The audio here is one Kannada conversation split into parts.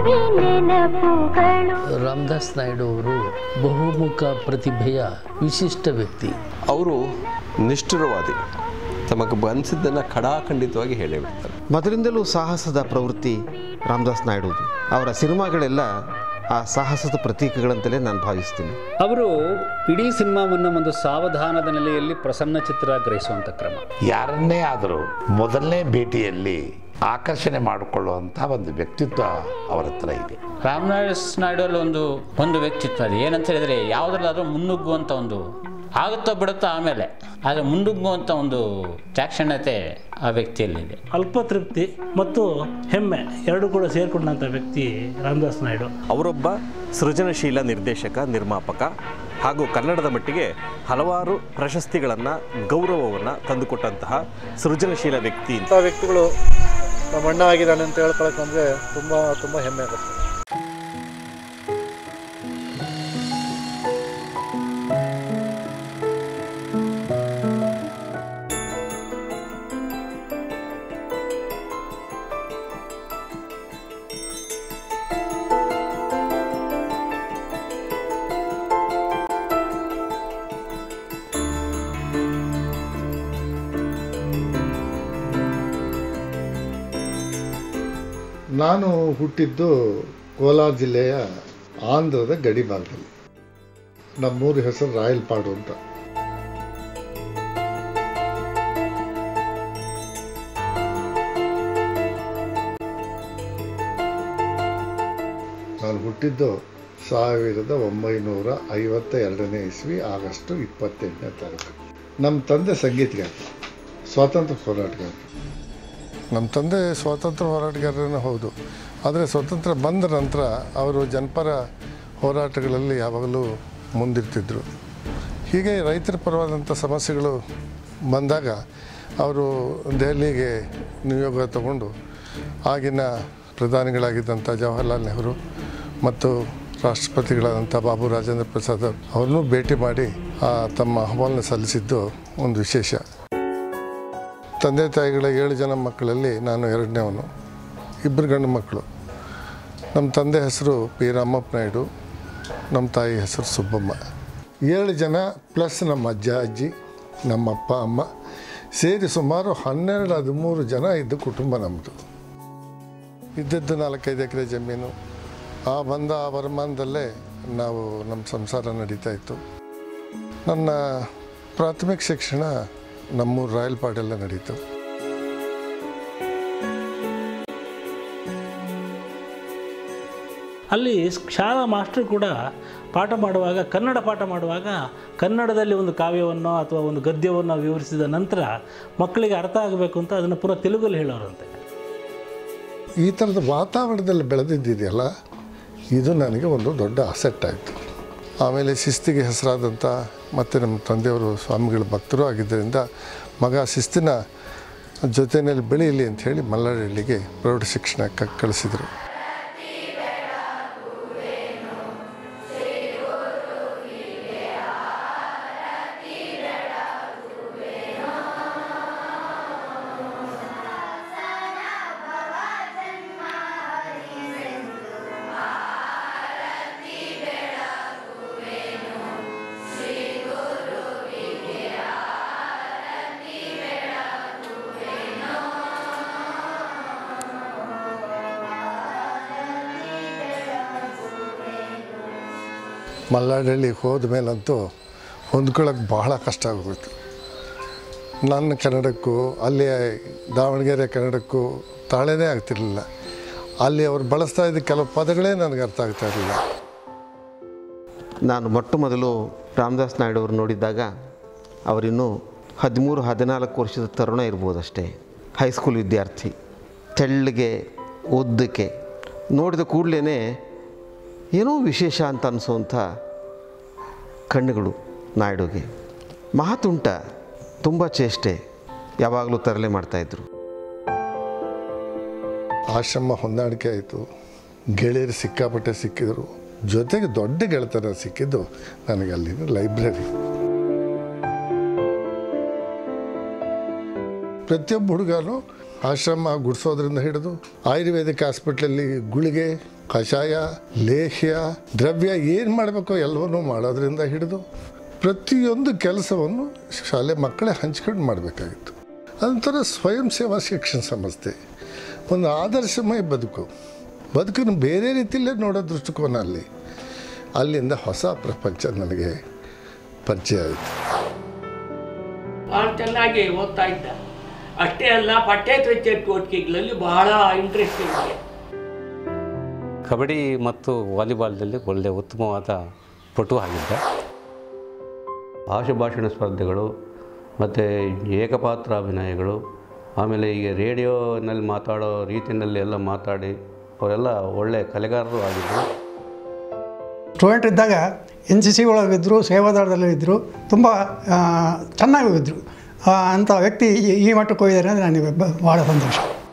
ಸವಿ ನೆನಪುಗಳು ರಾಮದಾಸ್ ನಾಯ್ಡು ಅವರು ಬಹುಮುಖ ಪ್ರತಿಭೆಯ ವಿಶಿಷ್ಟ ವ್ಯಕ್ತಿ ಅವರು ನಿಷ್ಠುರವಾದಿ ತಮಗೆ ಅನಿಸಿದ್ದನ್ನು ಖಡಾಖಂಡಿತವಾಗಿ ಹೇಳೇ ಬಿಡ್ತಾರೆ ಮೊದಲಿಂದಲೂ ಸಾಹಸದ ಪ್ರವೃತ್ತಿ ರಾಮದಾಸ್ ನಾಯ್ಡುದು ಅವರ ಸಿನಿಮಾಗಳೆಲ್ಲ ಆ ಸಾಹಸದ ಪ್ರತೀಕಗಳಂತಲೇ ನಾನು ಭಾವಿಸ್ತೀನಿ ಅವರು ಇಡೀ ಸಿನಿಮಾವನ್ನು ಒಂದು ಸಾವಧಾನದ ನೆಲೆಯಲ್ಲಿ ಪ್ರಸನ್ನ ಚಿತ್ರ ಗ್ರಹಿಸುವಂಥ ಕ್ರಮ ಯಾರನ್ನೇ ಆದರೂ ಮೊದಲನೇ ಭೇಟಿಯಲ್ಲಿ ಆಕರ್ಷಣೆ ಮಾಡಿಕೊಳ್ಳುವಂಥ ಒಂದು ವ್ಯಕ್ತಿತ್ವ ಅವರ ಹತ್ರ ಇದೆ ರಾಮನಾಥ್ ನಾಯ್ಡು ಅಲ್ಲಿ ಒಂದು ಒಂದು ವ್ಯಕ್ತಿತ್ವ ಇದೆ ಏನಂತ ಹೇಳಿದ್ರೆ ಯಾವುದ್ರಲ್ಲಾದ್ರೂ ಮುನ್ನುಗ್ಗುವಂಥ ಒಂದು ಆಗುತ್ತೋ ಬಿಡುತ್ತೋ ಆಮೇಲೆ ಆದರೆ ಮುನ್ನುಗ್ಗುವಂಥ ಒಂದು ಚಾಕ್ಷಣ್ಯತೆ ಆ ವ್ಯಕ್ತಿಯಲ್ಲಿದೆ ಅಲ್ಪ ತೃಪ್ತಿ ಮತ್ತು ಹೆಮ್ಮೆ ಎರಡು ಕೂಡ ಸೇರಿಕೊಂಡಂಥ ವ್ಯಕ್ತಿ ರಾಮದಾಸ್ ನಾಯ್ಡು ಅವರೊಬ್ಬ ಸೃಜನಶೀಲ ನಿರ್ದೇಶಕ ನಿರ್ಮಾಪಕ ಹಾಗೂ ಕನ್ನಡದ ಮಟ್ಟಿಗೆ ಹಲವಾರು ಪ್ರಶಸ್ತಿಗಳನ್ನು ಗೌರವವನ್ನು ತಂದುಕೊಟ್ಟಂತಹ ಸೃಜನಶೀಲ ವ್ಯಕ್ತಿ ಇಂಥ ವ್ಯಕ್ತಿಗಳು ನಮ್ಮ ಅಣ್ಣ ಆಗಿದ್ದಾನೆ ಅಂತ ಹೇಳ್ಕೊಳಕ್ಕೆ ನಮಗೆ ತುಂಬ ತುಂಬ ಹೆಮ್ಮೆ ಆಗುತ್ತೆ ನಾನು ಹುಟ್ಟಿದ್ದು ಕೋಲಾರ ಜಿಲ್ಲೆಯ ಆಂಧ್ರದ ಗಡಿ ಭಾಗದಲ್ಲಿ ನಮ್ಮೂರ ಹೆಸರು ರಾಯಲ್ಪಾಡು ಅಂತ ನಾನು ಹುಟ್ಟಿದ್ದು ಸಾವಿರದ ಒಂಬೈನೂರ ಐವತ್ತ ಎರಡನೇ ಇಸ್ವಿ ಆಗಸ್ಟ್ ಇಪ್ಪತ್ತೆಂಟನೇ ತಾರೀಕು ನಮ್ಮ ತಂದೆ ಸಂಗೀತಗಾರ ಸ್ವಾತಂತ್ರ್ಯ ಹೋರಾಟಗಾರ ನಮ್ಮ ತಂದೆ ಸ್ವಾತಂತ್ರ್ಯ ಹೋರಾಟಗಾರನೇ ಹೌದು ಆದರೆ ಸ್ವಾತಂತ್ರ್ಯ ಬಂದ ನಂತರ ಅವರು ಜನಪರ ಹೋರಾಟಗಳಲ್ಲಿ ಯಾವಾಗಲೂ ಮುಂದಿರ್ತಿದ್ದರು ಹೀಗೆ ರೈತರ ಪರವಾದಂಥ ಸಮಸ್ಯೆಗಳು ಬಂದಾಗ ಅವರು ದೆಹಲಿಗೆ ನಿಯೋಗ ತಗೊಂಡು ಆಗಿನ ಪ್ರಧಾನಿಗಳಾಗಿದ್ದಂಥ ಜವಾಹರ್ಲಾಲ್ ನೆಹರು ಮತ್ತು ರಾಷ್ಟ್ರಪತಿಗಳಾದಂಥ ಬಾಬು ರಾಜೇಂದ್ರ ಪ್ರಸಾದ್ ಅವ್ರನ್ನೂ ಭೇಟಿ ಮಾಡಿ ಆ, ತಮ್ಮ ಅಹವಾಲನ್ನ ಸಲ್ಲಿಸಿದ್ದು ಒಂದು ವಿಶೇಷ ತಂದೆ ತಾಯಿಗಳ ಏಳು ಜನ ಮಕ್ಕಳಲ್ಲಿ ನಾನು ಎರಡನೇವನು ಇಬ್ಬರು ಗಂಡು ಮಕ್ಕಳು ನಮ್ಮ ತಂದೆ ಹೆಸರು ಪಿ ರಾಮಪ್ಪ ನಾಯ್ಡು ನಮ್ಮ ತಾಯಿ ಹೆಸರು ಸುಬ್ಬಮ್ಮ ಏಳು ಜನ ಪ್ಲಸ್ ನಮ್ಮ ಅಜ್ಜ ಅಜ್ಜಿ ನಮ್ಮ ಅಪ್ಪ ಅಮ್ಮ ಸೇರಿ ಸುಮಾರು ಹನ್ನೆರಡು ಹದಿಮೂರು ಜನ ಇದ್ದ ಕುಟುಂಬ ನಮ್ಮದು ಇದ್ದದ್ದು ನಾಲ್ಕೈದು ಎಕರೆ ಜಮೀನು ಆ ಬಂದ ಆ ವರಮಾನದಲ್ಲೇ ನಾವು ನಮ್ಮ ಸಂಸಾರ ನಡೀತಾ ಇತ್ತು ನನ್ನ ಪ್ರಾಥಮಿಕ ಶಿಕ್ಷಣ ನಮ್ಮೂರು ರಾಯಲ್ಪಾಡೆಲ್ಲ ನಡೀತು ಅಲ್ಲಿ ಶಾಲಾ ಮಾಸ್ಟರ್ ಕೂಡ ಪಾಠ ಮಾಡುವಾಗ ಕನ್ನಡ ಪಾಠ ಮಾಡುವಾಗ ಕನ್ನಡದಲ್ಲಿ ಒಂದು ಕಾವ್ಯವನ್ನು ಅಥವಾ ಒಂದು ಗದ್ಯವನ್ನು ವಿವರಿಸಿದ ನಂತರ ಮಕ್ಕಳಿಗೆ ಅರ್ಥ ಆಗಬೇಕು ಅಂತ ಅದನ್ನು ಪುನಃ ತೆಲುಗಲ್ಲಿ ಹೇಳೋರಂತೆ ಈ ಥರದ ವಾತಾವರಣದಲ್ಲಿ ಬೆಳೆದಿದ್ದಿದೆಯಲ್ಲ ಇದು ನನಗೆ ಒಂದು ದೊಡ್ಡ ಅಸೆಟ್ ಆಯಿತು ಆಮೇಲೆ ಶಿಸ್ತಿಗೆ ಹೆಸರಾದಂಥ ಮತ್ತು ನಮ್ಮ ತಂದೆಯವರು ಸ್ವಾಮಿಗಳ ಭಕ್ತರು ಆಗಿದ್ದರಿಂದ ಮಗ ಶಿಸ್ತಿನ ಜೊತೆಯಲ್ಲಿ ಬೆಳೀಲಿ ಅಂಥೇಳಿ ಮಲ್ಲಾಡಹಳ್ಳಿಗೆ ಪ್ರೌಢ ಶಿಕ್ಷಣಕ್ಕೆ ಕಳಿಸಿದರು ಮಲ್ಲಾಡಹಳ್ಳಿಗೆ ಹೋದ ಮೇಲಂತೂ ಹೊಂದ್ಕೊಳ್ಳೋಕೆ ಬಹಳ ಕಷ್ಟ ಆಗೋಯ್ತು ನನ್ನ ಕನ್ನಡಕ್ಕೂ ಅಲ್ಲಿ ದಾವಣಗೆರೆ ಕನ್ನಡಕ್ಕೂ ತಾಳೇನೇ ಆಗ್ತಿರ್ಲಿಲ್ಲ ಅಲ್ಲಿ ಅವ್ರು ಬಳಸ್ತಾ ಇದ್ದ ಕೆಲವು ಪದಗಳೇ ನನಗೆ ಅರ್ಥ ಆಗ್ತಾ ಇರಲಿಲ್ಲ ನಾನು ಮೊಟ್ಟ ಮೊದಲು ರಾಮದಾಸ್ ನಾಯ್ಡು ಅವರು ನೋಡಿದ್ದಾಗ ಅವರಿನ್ನೂ ಹದಿಮೂರು ಹದಿನಾಲ್ಕು ವರ್ಷದ ತರುಣ ಇರ್ಬೋದಷ್ಟೇ ಹೈಸ್ಕೂಲ್ ವಿದ್ಯಾರ್ಥಿ ತೆಳ್ಳಗೆ ಉದ್ದಕ್ಕೆ ನೋಡಿದ ಕೂಡಲೇ ಏನೋ ವಿಶೇಷ ಅಂತ ಅನಿಸೋವಂಥ ಕಣ್ಣುಗಳು ನಾಯ್ಡುಗೆ ಮಾತುಂಟ ತುಂಬ ಚೇಷ್ಟೆ ಯಾವಾಗಲೂ ತರಲೆ ಮಾಡ್ತಾಯಿದ್ರು ಆಶ್ರಮ ಹೊಂದಾಣಿಕೆ ಆಯಿತು ಗೆಳೆಯರು ಸಿಕ್ಕಾಪಟ್ಟೆ ಸಿಕ್ಕಿದರು ಜೊತೆಗೆ ದೊಡ್ಡ ಗೆಳೆತನ ಸಿಕ್ಕಿದ್ದು ನನಗೆ ಅಲ್ಲಿನ ಲೈಬ್ರರಿ ಪ್ರತಿಯೊಬ್ಬ ಹುಡುಗನು ಆಶ್ರಮ ಗುಡಿಸೋದ್ರಿಂದ ಹಿಡಿದು ಆಯುರ್ವೇದಿಕ್ ಹಾಸ್ಪಿಟ್ಲಲ್ಲಿ ಗುಳಿಗೆ ಕಷಾಯ ಲೇಹ್ಯ ದ್ರವ್ಯ ಏನು ಮಾಡಬೇಕು ಎಲ್ಲವನ್ನೂ ಮಾಡೋದ್ರಿಂದ ಹಿಡಿದು ಪ್ರತಿಯೊಂದು ಕೆಲಸವನ್ನು ಶಾಲೆ ಮಕ್ಕಳೇ ಹಂಚ್ಕೊಂಡು ಮಾಡಬೇಕಾಗಿತ್ತು ಅದೊಂಥರ ಸ್ವಯಂ ಸೇವಾ ಶಿಕ್ಷಣ ಸಂಸ್ಥೆ ಒಂದು ಆದರ್ಶಮಯ ಬದುಕು ಬದುಕನ್ನು ಬೇರೆ ರೀತಿಯಲ್ಲೇ ನೋಡೋ ದೃಷ್ಟಿಕೋನ ಅಲ್ಲಿ ಅಲ್ಲಿಂದ ಹೊಸ ಪ್ರಪಂಚ ನನಗೆ ಪರಿಚಯ ಆಯಿತು ಭಾಳ ಚೆನ್ನಾಗಿ ಓದ್ತಾ ಇದ್ದ ಅಷ್ಟೇ ಅಲ್ಲ ಪಠ್ಯೇತರ ಚಟುವಟಿಕೆಗಳಲ್ಲಿ ಬಹಳ ಇಂಟ್ರೆಸ್ಟ್ ಇದೆ ಕಬಡ್ಡಿ ಮತ್ತು ವಾಲಿಬಾಲ್ನಲ್ಲಿ ಒಳ್ಳೆಯ ಉತ್ತಮವಾದ ಪಟು ಆಗಿದ್ದ ಆಶುಭಾಷಣ ಸ್ಪರ್ಧೆಗಳು ಮತ್ತು ಏಕಪಾತ್ರ ಅಭಿನಯಗಳು ಆಮೇಲೆ ಈಗ ರೇಡಿಯೋನಲ್ಲಿ ಮಾತಾಡೋ ರೀತಿಯಲ್ಲಿ ಎಲ್ಲ ಮಾತಾಡಿ ಅವರೆಲ್ಲ ಒಳ್ಳೆಯ ಕಲೆಗಾರರು ಆಗಿದ್ದರು ಸ್ಟೂಡೆಂಟ್ ಇದ್ದಾಗ ಎನ್ ಸಿ ಸಿ ಒಳಗಿದ್ದರು ಸೇವಾದಳದಲ್ಲಿ ಇದ್ದರು ತುಂಬ ಆ, ಚೆನ್ನಾಗಿ ಇದ್ದರು ಅಂಥ ವ್ಯಕ್ತಿ ಈ- ಈ ಮಟ್ಟಕ್ಕೆ ಹೋಗಿದ್ದಾರೆ ಅಂದರೆ ನನಗೆ ಬ- ಭಾಳ ಸಂತೋಷ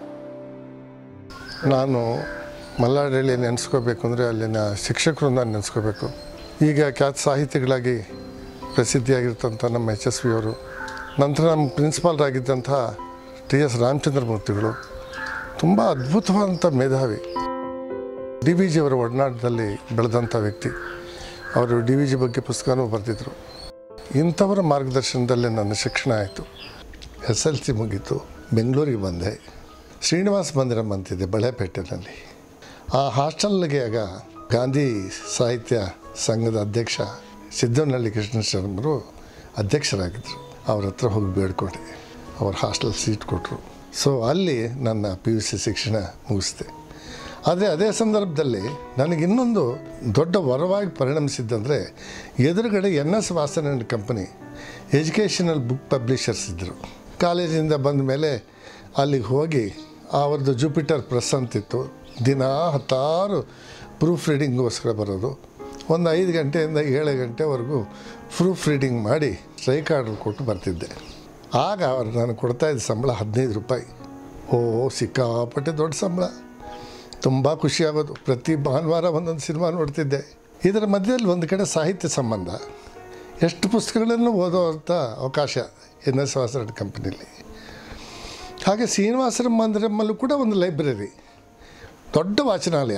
ನಾನು ಮಲ್ಲಾಡಳ್ಳಿ ನೆನೆಸ್ಕೋಬೇಕು ಅಂದರೆ ಅಲ್ಲಿನ ಶಿಕ್ಷಕರನ್ನ ನೆನೆಸ್ಕೋಬೇಕು ಈಗ ಖ್ಯಾತ ಸಾಹಿತಿಗಳಾಗಿ ಪ್ರಸಿದ್ಧಿಯಾಗಿರ್ತಂಥ ನಮ್ಮ ಎಚ್ ಎಸ್ ವಿ ಅವರು ನಂತರ ನಮ್ಮ ಪ್ರಿನ್ಸಿಪಾಲ್ರಾಗಿದ್ದಂಥ ಟಿ ಎಸ್ ರಾಮಚಂದ್ರ ಮೂರ್ತಿಗಳು ತುಂಬ ಅದ್ಭುತವಾದಂಥ ಮೇಧಾವಿ ಡಿ ವಿ ಜಿ ಅವರ ಒಡನಾಟದಲ್ಲಿ ಬೆಳೆದಂಥ ವ್ಯಕ್ತಿ ಅವರು ಡಿ ವಿ ಜಿ ಬಗ್ಗೆ ಪುಸ್ತಕನೂ ಬರೆದಿದ್ರು ಇಂಥವರ ಮಾರ್ಗದರ್ಶನದಲ್ಲೇ ನನ್ನ ಶಿಕ್ಷಣ ಆಯಿತು ಎಸ್ ಎಲ್ ಸಿ ಮುಗೀತು ಬೆಂಗಳೂರಿಗೆ ಬಂದೆ ಶ್ರೀನಿವಾಸ ಮಂದಿರಂ ಅಂತಿದೆ ಬಳೆಪೇಟೆನಲ್ಲಿ ಆ ಹಾಸ್ಟೆಲ್ಗೆ ಆಗ ಗಾಂಧಿ ಸಾಹಿತ್ಯ ಸಂಘದ ಅಧ್ಯಕ್ಷ ಸಿದ್ದನಹಳ್ಳಿ ಕೃಷ್ಣ ಶರ್ಮರು ಅಧ್ಯಕ್ಷರಾಗಿದ್ದರು ಅವ್ರ ಹತ್ರ ಹೋಗಿ ಬೇಡ್ಕೊಂಡೆ ಅವ್ರ ಹಾಸ್ಟೆಲ್ ಸೀಟ್ ಕೊಟ್ಟರು ಸೊ ಅಲ್ಲಿ ನನ್ನ ಪಿ ಯು ಸಿ ಶಿಕ್ಷಣ ಮುಗಿಸ್ದೆ ಆದರೆ ಅದೇ ಸಂದರ್ಭದಲ್ಲಿ ನನಗೆ ಇನ್ನೊಂದು ದೊಡ್ಡ ವರವಾಗಿ ಪರಿಣಮಿಸಿದ್ದಂದರೆ ಎದುರುಗಡೆ N S Vasan and company educational book publishers ಇದ್ದರು ಕಾಲೇಜಿಂದ ಬಂದ ಮೇಲೆ ಅಲ್ಲಿಗೆ ಹೋಗಿ ಅವ್ರದ್ದು ಜುಪಿಟರ್ ಪ್ರೆಸ್ ಅಂತಿತ್ತು ದಿನ ಹತ್ತಾರು ಪ್ರೂಫ್ ರೀಡಿಂಗ್ಗೋಸ್ಕರ ಬರೋದು ಒಂದು ಐದು ಗಂಟೆಯಿಂದ ಏಳು ಗಂಟೆವರೆಗೂ ಪ್ರೂಫ್ ರೀಡಿಂಗ್ ಮಾಡಿ ಸ್ಟ್ರೈಕ್ ಆರ್ಡರ್ ಕೊಟ್ಟು ಬರ್ತಿದ್ದೆ ಆಗ ಅವ್ರು ನಾನು ಕೊಡ್ತಾಯಿದ್ದ ಸಂಬಳ ಹದಿನೈದು ರೂಪಾಯಿ ಓ ಸಿಕ್ಕಾಪಟ್ಟೆ ದೊಡ್ಡ ಸಂಬಳ ತುಂಬ ಖುಷಿಯಾಗೋದು ಪ್ರತಿ ಭಾನುವಾರ ಒಂದೊಂದು ಸಿನಿಮಾ ನೋಡ್ತಿದ್ದೆ ಇದರ ಮಧ್ಯದಲ್ಲಿ ಒಂದು ಕಡೆ ಸಾಹಿತ್ಯ ಸಂಬಂಧ ಎಷ್ಟು ಪುಸ್ತಕಗಳನ್ನು ಓದೋವಂಥ ಅವಕಾಶ ಎನ್ ಎಸ್ ವಾಸರಡ್ ಕಂಪ್ನಿಲಿ ಹಾಗೆ ಶ್ರೀನಿವಾಸರ ಮಂದಿರಮ್ಮಲ್ಲೂ ಕೂಡ ಒಂದು ಲೈಬ್ರರಿ ದೊಡ್ಡ ವಾಚನಾಲಯ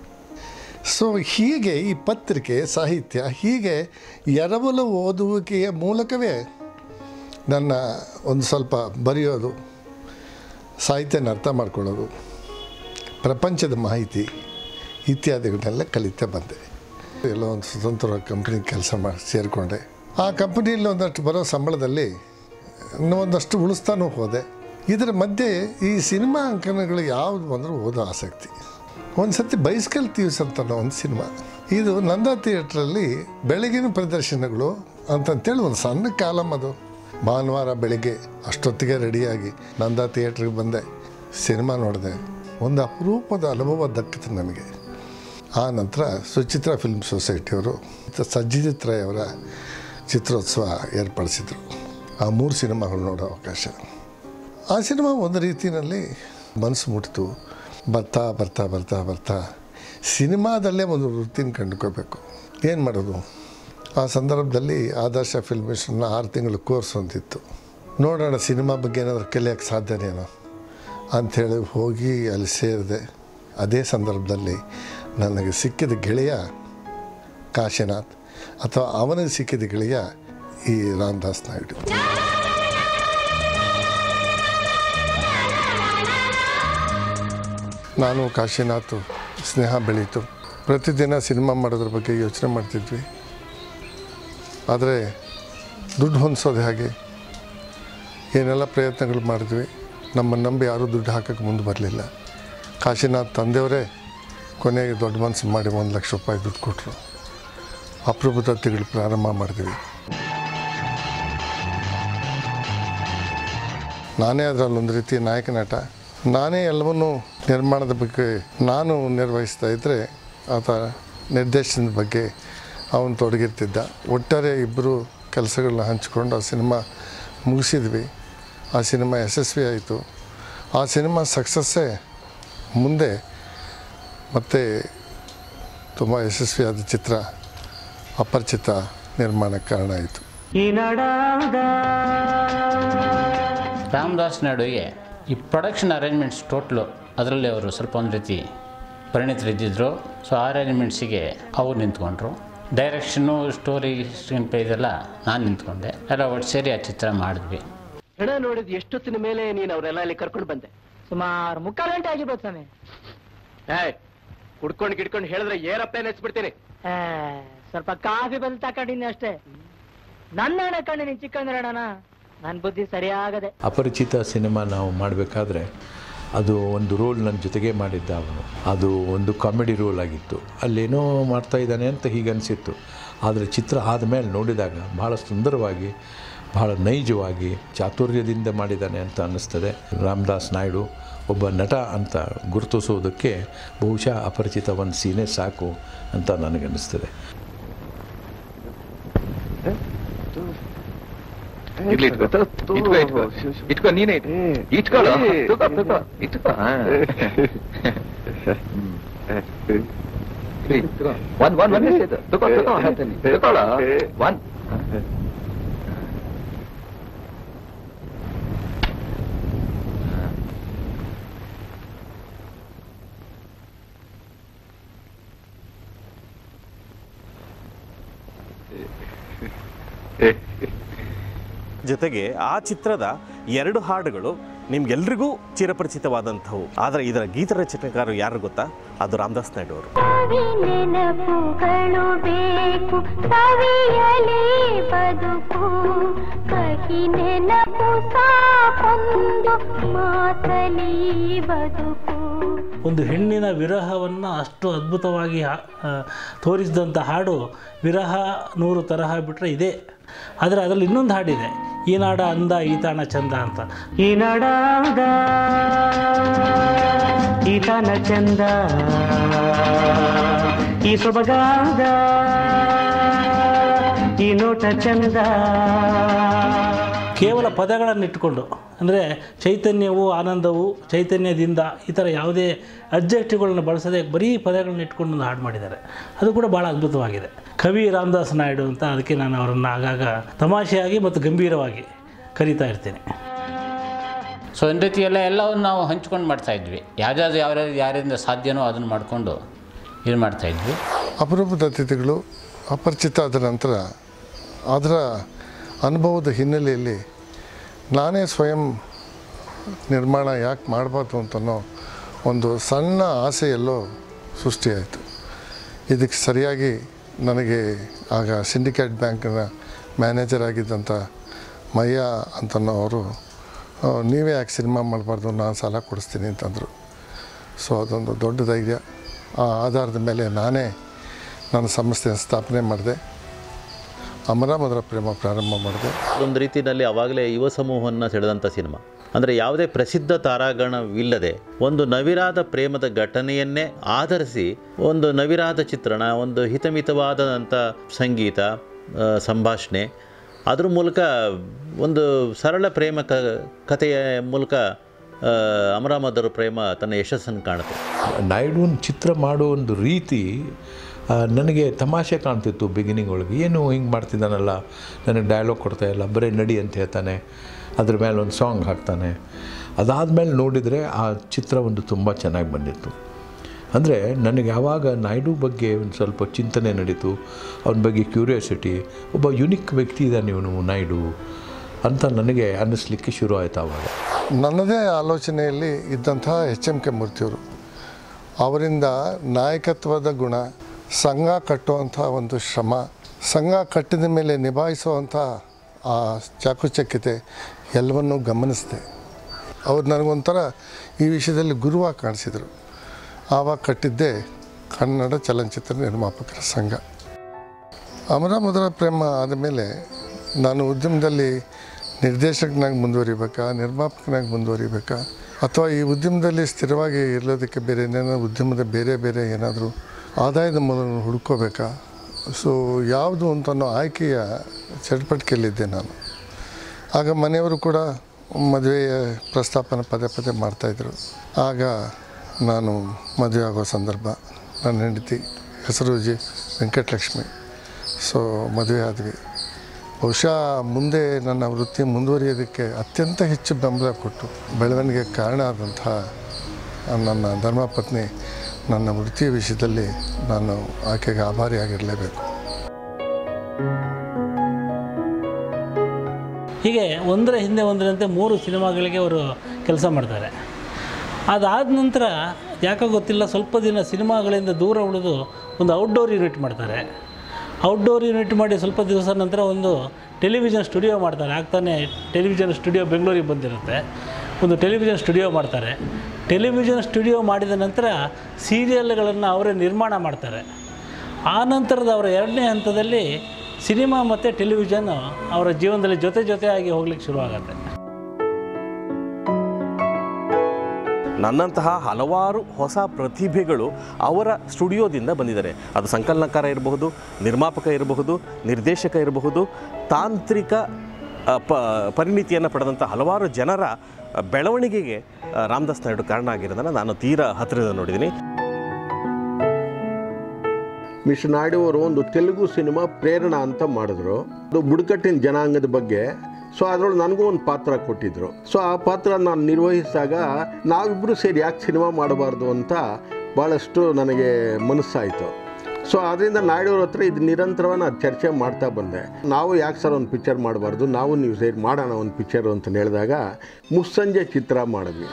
ಸೊ ಹೀಗೆ ಈ ಪತ್ರಿಕೆ ಸಾಹಿತ್ಯ ಹೀಗೆ ಎರವಲು ಓದುವಿಕೆಯ ಮೂಲಕವೇ ನನ್ನ ಒಂದು ಸ್ವಲ್ಪ ಬರೆಯೋದು ಸಾಹಿತ್ಯನ ಅರ್ಥ ಮಾಡ್ಕೊಳ್ಳೋದು ಪ್ರಪಂಚದ ಮಾಹಿತಿ ಇತ್ಯಾದಿಗಳನ್ನೆಲ್ಲ ಕಲಿತಾ ಬಂದೆ ಎಲ್ಲೋ ಒಂದು ಸ್ವತಂತ್ರ ಕಂಪ್ನಿ ಕೆಲಸ ಮಾಡಿ ಸೇರಿಕೊಂಡೆ ಆ ಕಂಪ್ನಿಯಲ್ಲಿ ಒಂದಷ್ಟು ಬರೋ ಸಂಬಳದಲ್ಲಿ ಇನ್ನೂ ಒಂದಷ್ಟು ಉಳಿಸ್ತಾನೂ ಹೋದೆ ಇದರ ಮಧ್ಯೆ ಈ ಸಿನಿಮಾ ಅಂಕಣಗಳು ಯಾವುದು ಬಂದರೂ ಓದೋ ಆಸಕ್ತಿ ಒಂದು ಸತಿ ಬೈಸ್ಕಲ್ ತೀವ್ಸ್ ಅಂತ ಒಂದು ಸಿನಿಮಾ ಇದು ನಂದ ಥಿಯೇಟ್ರಲ್ಲಿ ಬೆಳಗಿನ ಪ್ರದರ್ಶನಗಳು ಅಂತಂತೇಳಿ ಒಂದು ಸಣ್ಣ ಕಾಲಮ್ ಅದು ಭಾನುವಾರ ಬೆಳಿಗ್ಗೆ ಅಷ್ಟೊತ್ತಿಗೆ ರೆಡಿಯಾಗಿ ನಂದ ಥಿಯೇಟ್ರಿಗೆ ಬಂದೆ ಸಿನಿಮಾ ನೋಡಿದೆ ಒಂದು ಅಪರೂಪದ ಅನುಭವ ದಕ್ಕಿತು ನನಗೆ ಆ ನಂತರ ಸುಚಿತ್ರ ಫಿಲ್ಮ್ ಸೊಸೈಟಿಯವರು ಸಜ್ಜಿತ್ ರಾಯ್ ಅವರ ಚಿತ್ರೋತ್ಸವ ಏರ್ಪಡಿಸಿದರು ಆ ಮೂರು ಸಿನಿಮಾಗಳು ನೋಡೋ ಅವಕಾಶ ಆ ಸಿನಿಮಾ ಒಂದು ರೀತಿಯಲ್ಲಿ ಮನಸ್ಸು ಮುಟ್ಟಿತು ಬರ್ತಾ ಬರ್ತಾ ಬರ್ತಾ ಬರ್ತಾ ಸಿನಿಮಾದಲ್ಲೇ ಒಂದು ವೃತ್ತಿನ ಕಂಡುಕೋಬೇಕು ಏನು ಮಾಡೋದು ಆ ಸಂದರ್ಭದಲ್ಲಿ ಆದರ್ಶ ಫಿಲ್ಮ್ ಇನ್ಸ್ಟಿಟ್ಯೂಟ್ನ ಆರು ತಿಂಗಳು ಕೋರ್ಸ್ ಹೊಂದಿತ್ತು ನೋಡೋಣ ಸಿನಿಮಾ ಬಗ್ಗೆ ಏನಾದರೂ ಕಲಿಯೋಕ್ಕೆ ಸಾಧ್ಯನೇನೋ ಅಂಥೇಳಿ ಹೋಗಿ ಅಲ್ಲಿ ಸೇರಿದೆ ಅದೇ ಸಂದರ್ಭದಲ್ಲಿ ನನಗೆ ಸಿಕ್ಕಿದ ಗೆಳೆಯ ಕಾಶಿನಾಥ್ ಅಥವಾ ಅವನಿಗೆ ಸಿಕ್ಕಿದ ಗೆಳೆಯ ಈ ರಾಮದಾಸ್ ನಾಯ್ಡು ನಾನು ಕಾಶಿನಾಥ್ ಸ್ನೇಹ ಬೆಳೀತು ಪ್ರತಿದಿನ ಸಿನಿಮಾ ಮಾಡೋದ್ರ ಬಗ್ಗೆ ಯೋಚನೆ ಮಾಡ್ತಿದ್ವಿ ಆದರೆ ದುಡ್ಡು ಹೊಂದಿಸೋದು ಹೇಗೆ ಏನೆಲ್ಲ ಪ್ರಯತ್ನಗಳು ಮಾಡಿದ್ವಿ ನಮ್ಮನ್ನು ನಂಬಿ ಯಾರೂ ದುಡ್ಡು ಹಾಕೋಕ್ಕೆ ಮುಂದೆ ಬರಲಿಲ್ಲ ಕಾಶಿನಾಥ್ ತಂದೆಯವರೇ ಕೊನೆಗೆ ದೊಡ್ಡ ಮನಸ್ಸು ಮಾಡಿ ಒಂದು ಲಕ್ಷ ರೂಪಾಯಿ ದುಡ್ಡು ಕೊಟ್ಟರು ಅಪರೂಪದತ್ತಿಗಳು ಪ್ರಾರಂಭ ಮಾಡಿದ್ವಿ ನಾನೇ ಅದರಲ್ಲಿ ಒಂದು ರೀತಿ ನಾಯಕ ನಟ ನಾನೇ ಎಲ್ಲವನ್ನೂ ನಿರ್ಮಾಣದ ಬಗ್ಗೆ ನಾನು ನಿರ್ವಹಿಸ್ತಾ ಇದ್ದರೆ ಆತ ನಿರ್ದೇಶನದ ಬಗ್ಗೆ ಅವನು ತೊಡಗಿರ್ತಿದ್ದ ಒಟ್ಟಾರೆ ಇಬ್ಬರು ಕೆಲಸಗಳನ್ನ ಹಂಚ್ಕೊಂಡು ಆ ಸಿನಿಮಾ ಮುಗಿಸಿದ್ವಿ ಆ ಸಿನಿಮಾ ಯಶಸ್ವಿ ಆಯಿತು ಆ ಸಿನಿಮಾ ಸಕ್ಸಸ್ಸೇ ಮುಂದೆ ಮತ್ತೆ ತುಂಬ ಯಶಸ್ವಿಯಾದ ಚಿತ್ರ ಅಪರಿಚಿತ ನಿರ್ಮಾಣಕ್ಕೆ ಕಾರಣ ಆಯಿತು ರಾಮದಾಸ್ ನಾಯ್ಡುಗೆ ಈ ಪ್ರೊಡಕ್ಷನ್ ಅರೇಂಜ್ಮೆಂಟ್ಸ್ ಟೋಟ್ಲು ಅದರಲ್ಲಿ ಅವರು ಸ್ವಲ್ಪ ಒಂದು ರೀತಿ ಪರಿಣಿತರಿದ್ದಿದ್ರು ಸೊ ಅರೇಂಜ್ಮೆಂಟ್ಸಿಗೆ ಅವ್ರು ನಿಂತ್ಕೊಂಡ್ರು ಡೈರೆಕ್ಷನ್ನು ಸ್ಟೋರಿ ಸ್ಕ್ರೀನ್ ಪ್ಲೇ ಇದೆಲ್ಲ ನಾನು ನಿಂತ್ಕೊಂಡೆ ಎಲ್ಲ ಒಟ್ಟು ಸೇರಿ ಆ ಚಿತ್ರ ಮಾಡಿದ್ವಿ ಹೆಣ ನೋಡಿದ ಎಷ್ಟೊತ್ತಿನ ಮೇಲೆ ನೀನು ಅವರೆಲ್ಲ ಇಲ್ಲಿ ಕರ್ಕೊಂಡು ಬಂದೆ ಸುಮಾರು ಮುಕ್ಕಾಲು ಗಂಟೆ ಆಗಿರ್ಬೋದು ಸ್ವಾಮಿ ಏಯ್ ಕುಡ್ಕೊಂಡು ಗಿಡ್ಕೊಂಡು ಹೇಳಿದ್ರೆ ಏರಪ್ಪ ನೆನೆಸ್ಬಿಡ್ತೀನಿ ಏ, ಸ್ವಲ್ಪ ಕಾಫಿ ಬಂದು ತಕೊಂಡಿನಿ ಅಷ್ಟೇ ನನ್ನ ಹಣ ಕಂಡು ನೀನು ಚಿಕ್ಕಂದ್ರಣ್ಣ ನನ್ನ ಬುದ್ಧಿ ಸರಿಯಾಗದೆ ಅಪರಿಚಿತ ಸಿನಿಮಾ ನಾವು ಮಾಡಬೇಕಾದ್ರೆ ಅದು ಒಂದು ರೋಲ್ ನನ್ನ ಜೊತೆಗೆ ಮಾಡಿದ್ದ ಅವನು ಅದು ಒಂದು ಕಾಮಿಡಿ ರೋಲ್ ಆಗಿತ್ತು ಅಲ್ಲೇನೋ ಮಾಡ್ತಾ ಇದ್ದಾನೆ ಅಂತ ಹೀಗೆ ಅನಿಸಿತ್ತು ಆದರೆ ಚಿತ್ರ ಆದಮೇಲೆ ನೋಡಿದಾಗ ಬಹಳ ಸುಂದರವಾಗಿ ಬಹಳ ನೈಜವಾಗಿ ಚಾತುರ್ಯದಿಂದ ಮಾಡಿದ್ದಾನೆ ಅಂತ ಅನ್ನಿಸ್ತದೆ ರಾಮದಾಸ್ ನಾಯ್ಡು ಒಬ್ಬ ನಟ ಅಂತ ಗುರುತಿಸೋದಕ್ಕೆ ಬಹುಶಃ ಅಪರಿಚಿತ ಒಂದು ಸೀನೆ ಸಾಕು ಅಂತ ನನಗನ್ನಿಸ್ತದೆ ಇರ್ಲಿ ಇಟ್ಕೋ ಇಟ್ಕೋ ಇಟ್ಕೋ ಇಟ್ಕೋ ನೀನೇ ಇಟ್ಕೋ ಇಟ್ಕೊಳ್ಳೋ ತಗೋ ತಗೋ ಇಟ್ಕೋ ಹಾ. ಹ್ಮ್. ಇರ್ಲಿ, ತಗೋ. ಒಂದ್ ಒಂದ್ ಒಂದೇ ಸೇತು ತಗೋ ತಗೋ ಹೇಳ್ತೀನಿ ತಗೊಳ್ಳೋ ಒಂದ್ ಜೊತೆಗೆ ಆ ಚಿತ್ರದ ಎರಡು ಹಾಡುಗಳು ನಿಮ್ಗೆಲ್ರಿಗೂ ಚಿರಪರಿಚಿತವಾದಂಥವು ಆದರೆ ಇದರ ಗೀತ ರಚನೆಕಾರರು ಯಾರು ಗೊತ್ತಾ ಅದು ರಾಮದಾಸ್ ನಾಯ್ಡು ಅವರು ನೆನಪುಗಳು ಬೇಕು ಸವಿಯಲೇ ಬದುಕು ಕಹಿ ನೆನಪು ಸಾಕೊಂದು ಮಾತಲಿ ಬದುಕು ಒಂದು ಹೆಣ್ಣಿನ ವಿರಹವನ್ನು ಅಷ್ಟು ಅದ್ಭುತವಾಗಿ ಹಾ- ಆ, ತೋರಿಸಿದಂಥ ಹಾಡು ವಿರಹ ನೂರು ತರಹ ಬಿಟ್ಟರೆ ಇದೆ ಆದರೆ ಅದರಲ್ಲಿ ಇನ್ನೊಂದು ಹಾಡಿದೆ ಈ ನಾಡ ಅಂದ ಈ ತಾಣ ಚಂದ ಅಂತ ಈ ನಡಾದ ಈ ತಾನ ಚಂದ ಈ ಸೊಬಗಾದ ಈ ನೋಟ ಚಂದ ಕೇವಲ ಪದಗಳನ್ನು ಇಟ್ಕೊಂಡು ಅಂದರೆ ಚೈತನ್ಯವು ಆನಂದವು ಚೈತನ್ಯದಿಂದ ಈ ಥರ ಯಾವುದೇ ಅಬ್ಜೆಕ್ಟಿವ್ಗಳನ್ನ ಬಳಸದೆ ಬರೀ ಪದಗಳನ್ನ ಇಟ್ಕೊಂಡು ಒಂದು ಹಾಡು ಮಾಡಿದ್ದಾರೆ ಅದು ಕೂಡ ಭಾಳ ಅದ್ಭುತವಾಗಿದೆ ಕವಿ ರಾಮದಾಸ್ ನಾಯ್ಡು ಅಂತ ಅದಕ್ಕೆ ನಾನು ಅವರನ್ನು ಆಗಾಗ ತಮಾಷೆಯಾಗಿ ಮತ್ತು ಗಂಭೀರವಾಗಿ ಕರೀತಾ ಇರ್ತೀನಿ ಸೊ ಒಂದು ರೀತಿ ಎಲ್ಲ ಎಲ್ಲವನ್ನು ನಾವು ಹಂಚ್ಕೊಂಡು ಮಾಡ್ತಾ ಇದ್ವಿ ಯಾವ್ದಾದ್ರು ಯಾವ ಯಾರಿಂದ ಸಾಧ್ಯನೋ ಅದನ್ನು ಮಾಡಿಕೊಂಡು ಇದು ಮಾಡ್ತಾ ಇದ್ವಿ ಅಪರೂಪದ ಅತಿಥಿಗಳು ಅಪರಿಚಿತ ಆದ ನಂತರ ಅದರ ಅನುಭವದ ಹಿನ್ನೆಲೆಯಲ್ಲಿ ನಾನೇ ಸ್ವಯಂ ನಿರ್ಮಾಣ ಯಾಕೆ ಮಾಡಬಾರ್ದು ಅಂತನೋ ಒಂದು ಸಣ್ಣ ಆಸೆಯಲ್ಲೋ ಸೃಷ್ಟಿಯಾಯಿತು ಇದಕ್ಕೆ ಸರಿಯಾಗಿ ನನಗೆ ಆಗ ಸಿಂಡಿಕೇಟ್ ಬ್ಯಾಂಕಿನ ಮ್ಯಾನೇಜರ್ ಆಗಿದ್ದಂಥ ಮಯ್ಯ ಅಂತನೋ ಅವರು ಆ, ನೀವೇ ಯಾಕೆ ಸಿನಿಮಾ ಮಾಡಬಾರ್ದು ನಾನು ಸಾಲ ಕೊಡಿಸ್ತೀನಿ ಅಂತಂದರು ಸೊ ಅದೊಂದು ದೊಡ್ಡ ಧೈರ್ಯ ಆ ಆಧಾರದ ಮೇಲೆ ನಾನೇ ನನ್ನ ಸಂಸ್ಥೆಯನ್ನು ಸ್ಥಾಪನೆ ಮಾಡಿದೆ ಅಮರ ಮಧುರ ಪ್ರೇಮ ಪ್ರಾರಂಭ ಮಾಡಿದೆ ಒಂದು ರೀತಿಯಲ್ಲಿ ಆವಾಗಲೇ ಯುವ ಸಮೂಹವನ್ನು ಸೆಳೆದಂಥ ಸಿನಿಮಾ ಅಂದರೆ ಯಾವುದೇ ಪ್ರಸಿದ್ಧ ತಾರಾಗಣವಿಲ್ಲದೆ ಒಂದು ನವಿರಾದ ಪ್ರೇಮದ ಘಟನೆಯನ್ನೇ ಆಧರಿಸಿ ಒಂದು ನವಿರಾದ ಚಿತ್ರಣ ಒಂದು ಹಿತಮಿತವಾದಂಥ ಸಂಗೀತ ಆ, ಸಂಭಾಷಣೆ ಅದ್ರ ಮೂಲಕ ಒಂದು ಸರಳ ಪ್ರೇಮ ಕ ಕಥೆಯ ಮೂಲಕ ಆ, ಅಮರಾಮಧುರ ಪ್ರೇಮ ತನ್ನ ಯಶಸ್ಸನ್ನು ಕಾಣುತ್ತೆ ನಾಯ್ಡುನ್ ಚಿತ್ರ ಮಾಡೋ ಒಂದು ರೀತಿ ಆ, ನನಗೆ ತಮಾಷೆ ಕಾಣ್ತಿತ್ತು ಬಿಗಿನಿಂಗ್ ಒಳಗೆ ಏನು ಹಿಂಗೆ ಮಾಡ್ತಿದ್ದಾನಲ್ಲ ನನಗೆ ಡೈಲಾಗ್ ಕೊಡ್ತಾ ಇಲ್ಲ ಬರೀ ನಡಿ ಅಂತ ಹೇಳ್ತಾನೆ ಅದ್ರ ಮೇಲೆ ಒಂದು ಸಾಂಗ್ ಹಾಕ್ತಾನೆ ಅದಾದಮೇಲೆ ನೋಡಿದರೆ ಆ ಚಿತ್ರ ಒಂದು ತುಂಬ ಚೆನ್ನಾಗಿ ಬಂದಿತ್ತು ಅಂದರೆ ನನಗೆ ಯಾವಾಗ ನಾಯ್ಡು ಬಗ್ಗೆ ಒಂದು ಸ್ವಲ್ಪ ಚಿಂತನೆ ನಡೀತು ಅವನ ಬಗ್ಗೆ ಕ್ಯೂರಿಯಾಸಿಟಿ ಒಬ್ಬ ಯುನಿಕ್ ವ್ಯಕ್ತಿ ಇದ್ದಾನೆ ಇವನು ನಾಯ್ಡು ಅಂತ ನನಗೆ ಅನ್ನಿಸ್ಲಿಕ್ಕೆ ಶುರು ಆಯ್ತು ಆವಾಗ ನನ್ನದೇ ಆಲೋಚನೆಯಲ್ಲಿ ಇದ್ದಂತಹ ಎಚ್ ಎಂ ಕೆ ಮೂರ್ತಿಯವರು ಅವರಿಂದ ನಾಯಕತ್ವದ ಗುಣ ಸಂಘ ಕಟ್ಟುವಂಥ ಒಂದು ಶ್ರಮ ಸಂಘ ಕಟ್ಟಿದ ಮೇಲೆ ನಿಭಾಯಿಸುವಂಥ ಆ ಚಾಕುಚಕ್ಯತೆ ಎಲ್ಲವನ್ನೂ ಗಮನಿಸಿದೆ ಅವ್ರು ನನಗೊಂಥರ ಈ ವಿಷಯದಲ್ಲಿ ಗುರುವಾಗಿ ಕಾಣಿಸಿದರು ಆವಾಗ ಕಟ್ಟಿದ್ದೇ ಕನ್ನಡ ಚಲನಚಿತ್ರ ನಿರ್ಮಾಪಕರ ಸಂಘ ಅಮರ ಮಧುರ ಪ್ರೇಮ ಆದಮೇಲೆ ನಾನು ಉದ್ಯಮದಲ್ಲಿ ನಿರ್ದೇಶಕನಾಗಿ ಮುಂದುವರಿಬೇಕಾ ನಿರ್ಮಾಪಕನಾಗಿ ಮುಂದುವರಿಬೇಕಾ ಅಥವಾ ಈ ಉದ್ಯಮದಲ್ಲಿ ಸ್ಥಿರವಾಗಿ ಇರಲೋದಕ್ಕೆ ಬೇರೆ ಏನೇನೋ ಉದ್ಯಮದ ಬೇರೆ ಬೇರೆ ಏನಾದರೂ ಆದಾಯದ ಮೂಲವನ್ನು ಹುಡ್ಕೋಬೇಕಾ ಸೊ ಯಾವುದು ಅಂತ ಅನ್ನೋ ಆಯ್ಕೆಯ ಚಟಪಟಿಕೆಯಲ್ಲಿದ್ದೆ ನಾನು ಆಗ ಮನೆಯವರು ಕೂಡ ಮದುವೆಯ ಪ್ರಸ್ತಾಪನ ಪದೇ ಪದೇ ಮಾಡ್ತಾಯಿದ್ರು ಆಗ ನಾನು ಮದುವೆ ಆಗೋ ಸಂದರ್ಭ ನನ್ನ ಹೆಂಡತಿ ಹೆಸರು ಜಿ ವೆಂಕಟಲಕ್ಷ್ಮಿ ಸೊ ಮದುವೆ ಆದ್ವಿ ಬಹುಶಃ ಮುಂದೆ ನನ್ನ ವೃತ್ತಿ ಮುಂದುವರಿಯೋದಕ್ಕೆ ಅತ್ಯಂತ ಹೆಚ್ಚು ಬೆಂಬಲ ಕೊಟ್ಟು ಬೆಳವಣಿಗೆ ಕಾರಣ ಆದಂತಹ ನನ್ನ ಧರ್ಮಪತ್ನಿ ನನ್ನ ವೃತ್ತಿಯ ವಿಷಯದಲ್ಲಿ ನಾನು ಆಕೆಗೆ ಆಭಾರಿಯಾಗಿರಲೇಬೇಕು ಹೀಗೆ ಒಂದರ ಹಿಂದೆ ಒಂದರಂತೆ ಮೂರು ಸಿನಿಮಾಗಳಿಗೆ ಅವರು ಕೆಲಸ ಮಾಡ್ತಾರೆ ಅದಾದ ನಂತರ ಯಾಕೋ ಗೊತ್ತಿಲ್ಲ ಸ್ವಲ್ಪ ದಿನ ಸಿನಿಮಾಗಳಿಂದ ದೂರ ಉಳಿದು ಒಂದು ಔಟ್ಡೋರ್ ಯೂನಿಟ್ ಮಾಡ್ತಾರೆ ಔಟ್ಡೋರ್ ಯೂನಿಟ್ ಮಾಡಿ ಸ್ವಲ್ಪ ದಿವಸ ನಂತರ ಒಂದು ಟೆಲಿವಿಷನ್ ಸ್ಟುಡಿಯೋ ಮಾಡ್ತಾರೆ ಆಗ್ತಾನೆ ಟೆಲಿವಿಷನ್ ಸ್ಟುಡಿಯೋ ಬೆಂಗಳೂರಿಗೆ ಬಂದಿರುತ್ತೆ ಒಂದು ಟೆಲಿವಿಷನ್ ಸ್ಟುಡಿಯೋ ಮಾಡ್ತಾರೆ ಟೆಲಿವಿಷನ್ ಸ್ಟುಡಿಯೋ ಮಾಡಿದ ನಂತರ ಸೀರಿಯಲ್ಗಳನ್ನು ಅವರೇ ನಿರ್ಮಾಣ ಮಾಡ್ತಾರೆ ಆ ನಂತರದ ಅವರ ಎರಡನೇ ಹಂತದಲ್ಲಿ ಸಿನಿಮಾ ಮತ್ತು ಟೆಲಿವಿಷನ್ ಅವರ ಜೀವನದಲ್ಲಿ ಜೊತೆ ಜೊತೆಯಾಗಿ ಹೋಗ್ಲಿಕ್ಕೆ ಶುರುವಾಗುತ್ತೆ ನನ್ನಂತಹ ಹಲವಾರು ಹೊಸ ಪ್ರತಿಭೆಗಳು ಅವರ ಸ್ಟುಡಿಯೋದಿಂದ ಬಂದಿದ್ದಾರೆ ಅದು ಸಂಕಲನಕಾರ ಇರಬಹುದು ನಿರ್ಮಾಪಕ ಇರಬಹುದು ನಿರ್ದೇಶಕ ಇರಬಹುದು ತಾಂತ್ರಿಕ ಆ, ಪ ಪರಿಣಿತಿಯನ್ನು ಪಡೆದಂಥ ಹಲವಾರು ಜನರ ಬೆಳವಣಿಗೆಗೆ ಆ, ರಾಮದಾಸ್ ನಾಯ್ಡು ಕಾರಣ ಆಗಿರೋದನ್ನು ನಾನು ತೀರಾ ಹತ್ತಿರದಿಂದ ನೋಡಿದ್ದೀನಿ ಮಿಸ್ ನಾಯ್ಡು ಅವರು ಒಂದು ತೆಲುಗು ಸಿನಿಮಾ ಪ್ರೇರಣ ಅಂತ ಮಾಡಿದ್ರು ಅದು ಬುಡಕಟ್ಟಿನ ಜನಾಂಗದ ಬಗ್ಗೆ ಸೊ ಅದರೊಳಗೆ ನನಗೂ ಒಂದು ಪಾತ್ರ ಕೊಟ್ಟಿದ್ರು ಸೊ ಆ ಪಾತ್ರ ನಾನು ನಿರ್ವಹಿಸಿದಾಗ ನಾವಿಬ್ಬರು ಸೇರಿ ಯಾಕೆ ಸಿನಿಮಾ ಮಾಡಬಾರ್ದು ಅಂತ ಭಾಳಷ್ಟು ನನಗೆ ಮನಸ್ಸಾಯಿತು ಸೊ ಅದರಿಂದ ನಾಯ್ಡವ್ರ ಹತ್ರ ಇದು ನಿರಂತರವಾಗಿ ನಾನು ಚರ್ಚೆ ಮಾಡ್ತಾ ಬಂದೆ ನಾವು ಯಾಕೆ ಸರ್ ಒಂದು ಪಿಕ್ಚರ್ ಮಾಡಬಾರ್ದು ನಾವು ನೀವು ಸೇರಿ ಮಾಡೋಣ ಒಂದು ಪಿಕ್ಚರ್ ಅಂತ ಹೇಳಿದಾಗ ಮುಸ್ಸಂಜೆ ಚಿತ್ರ ಮಾಡಿದ್ವಿ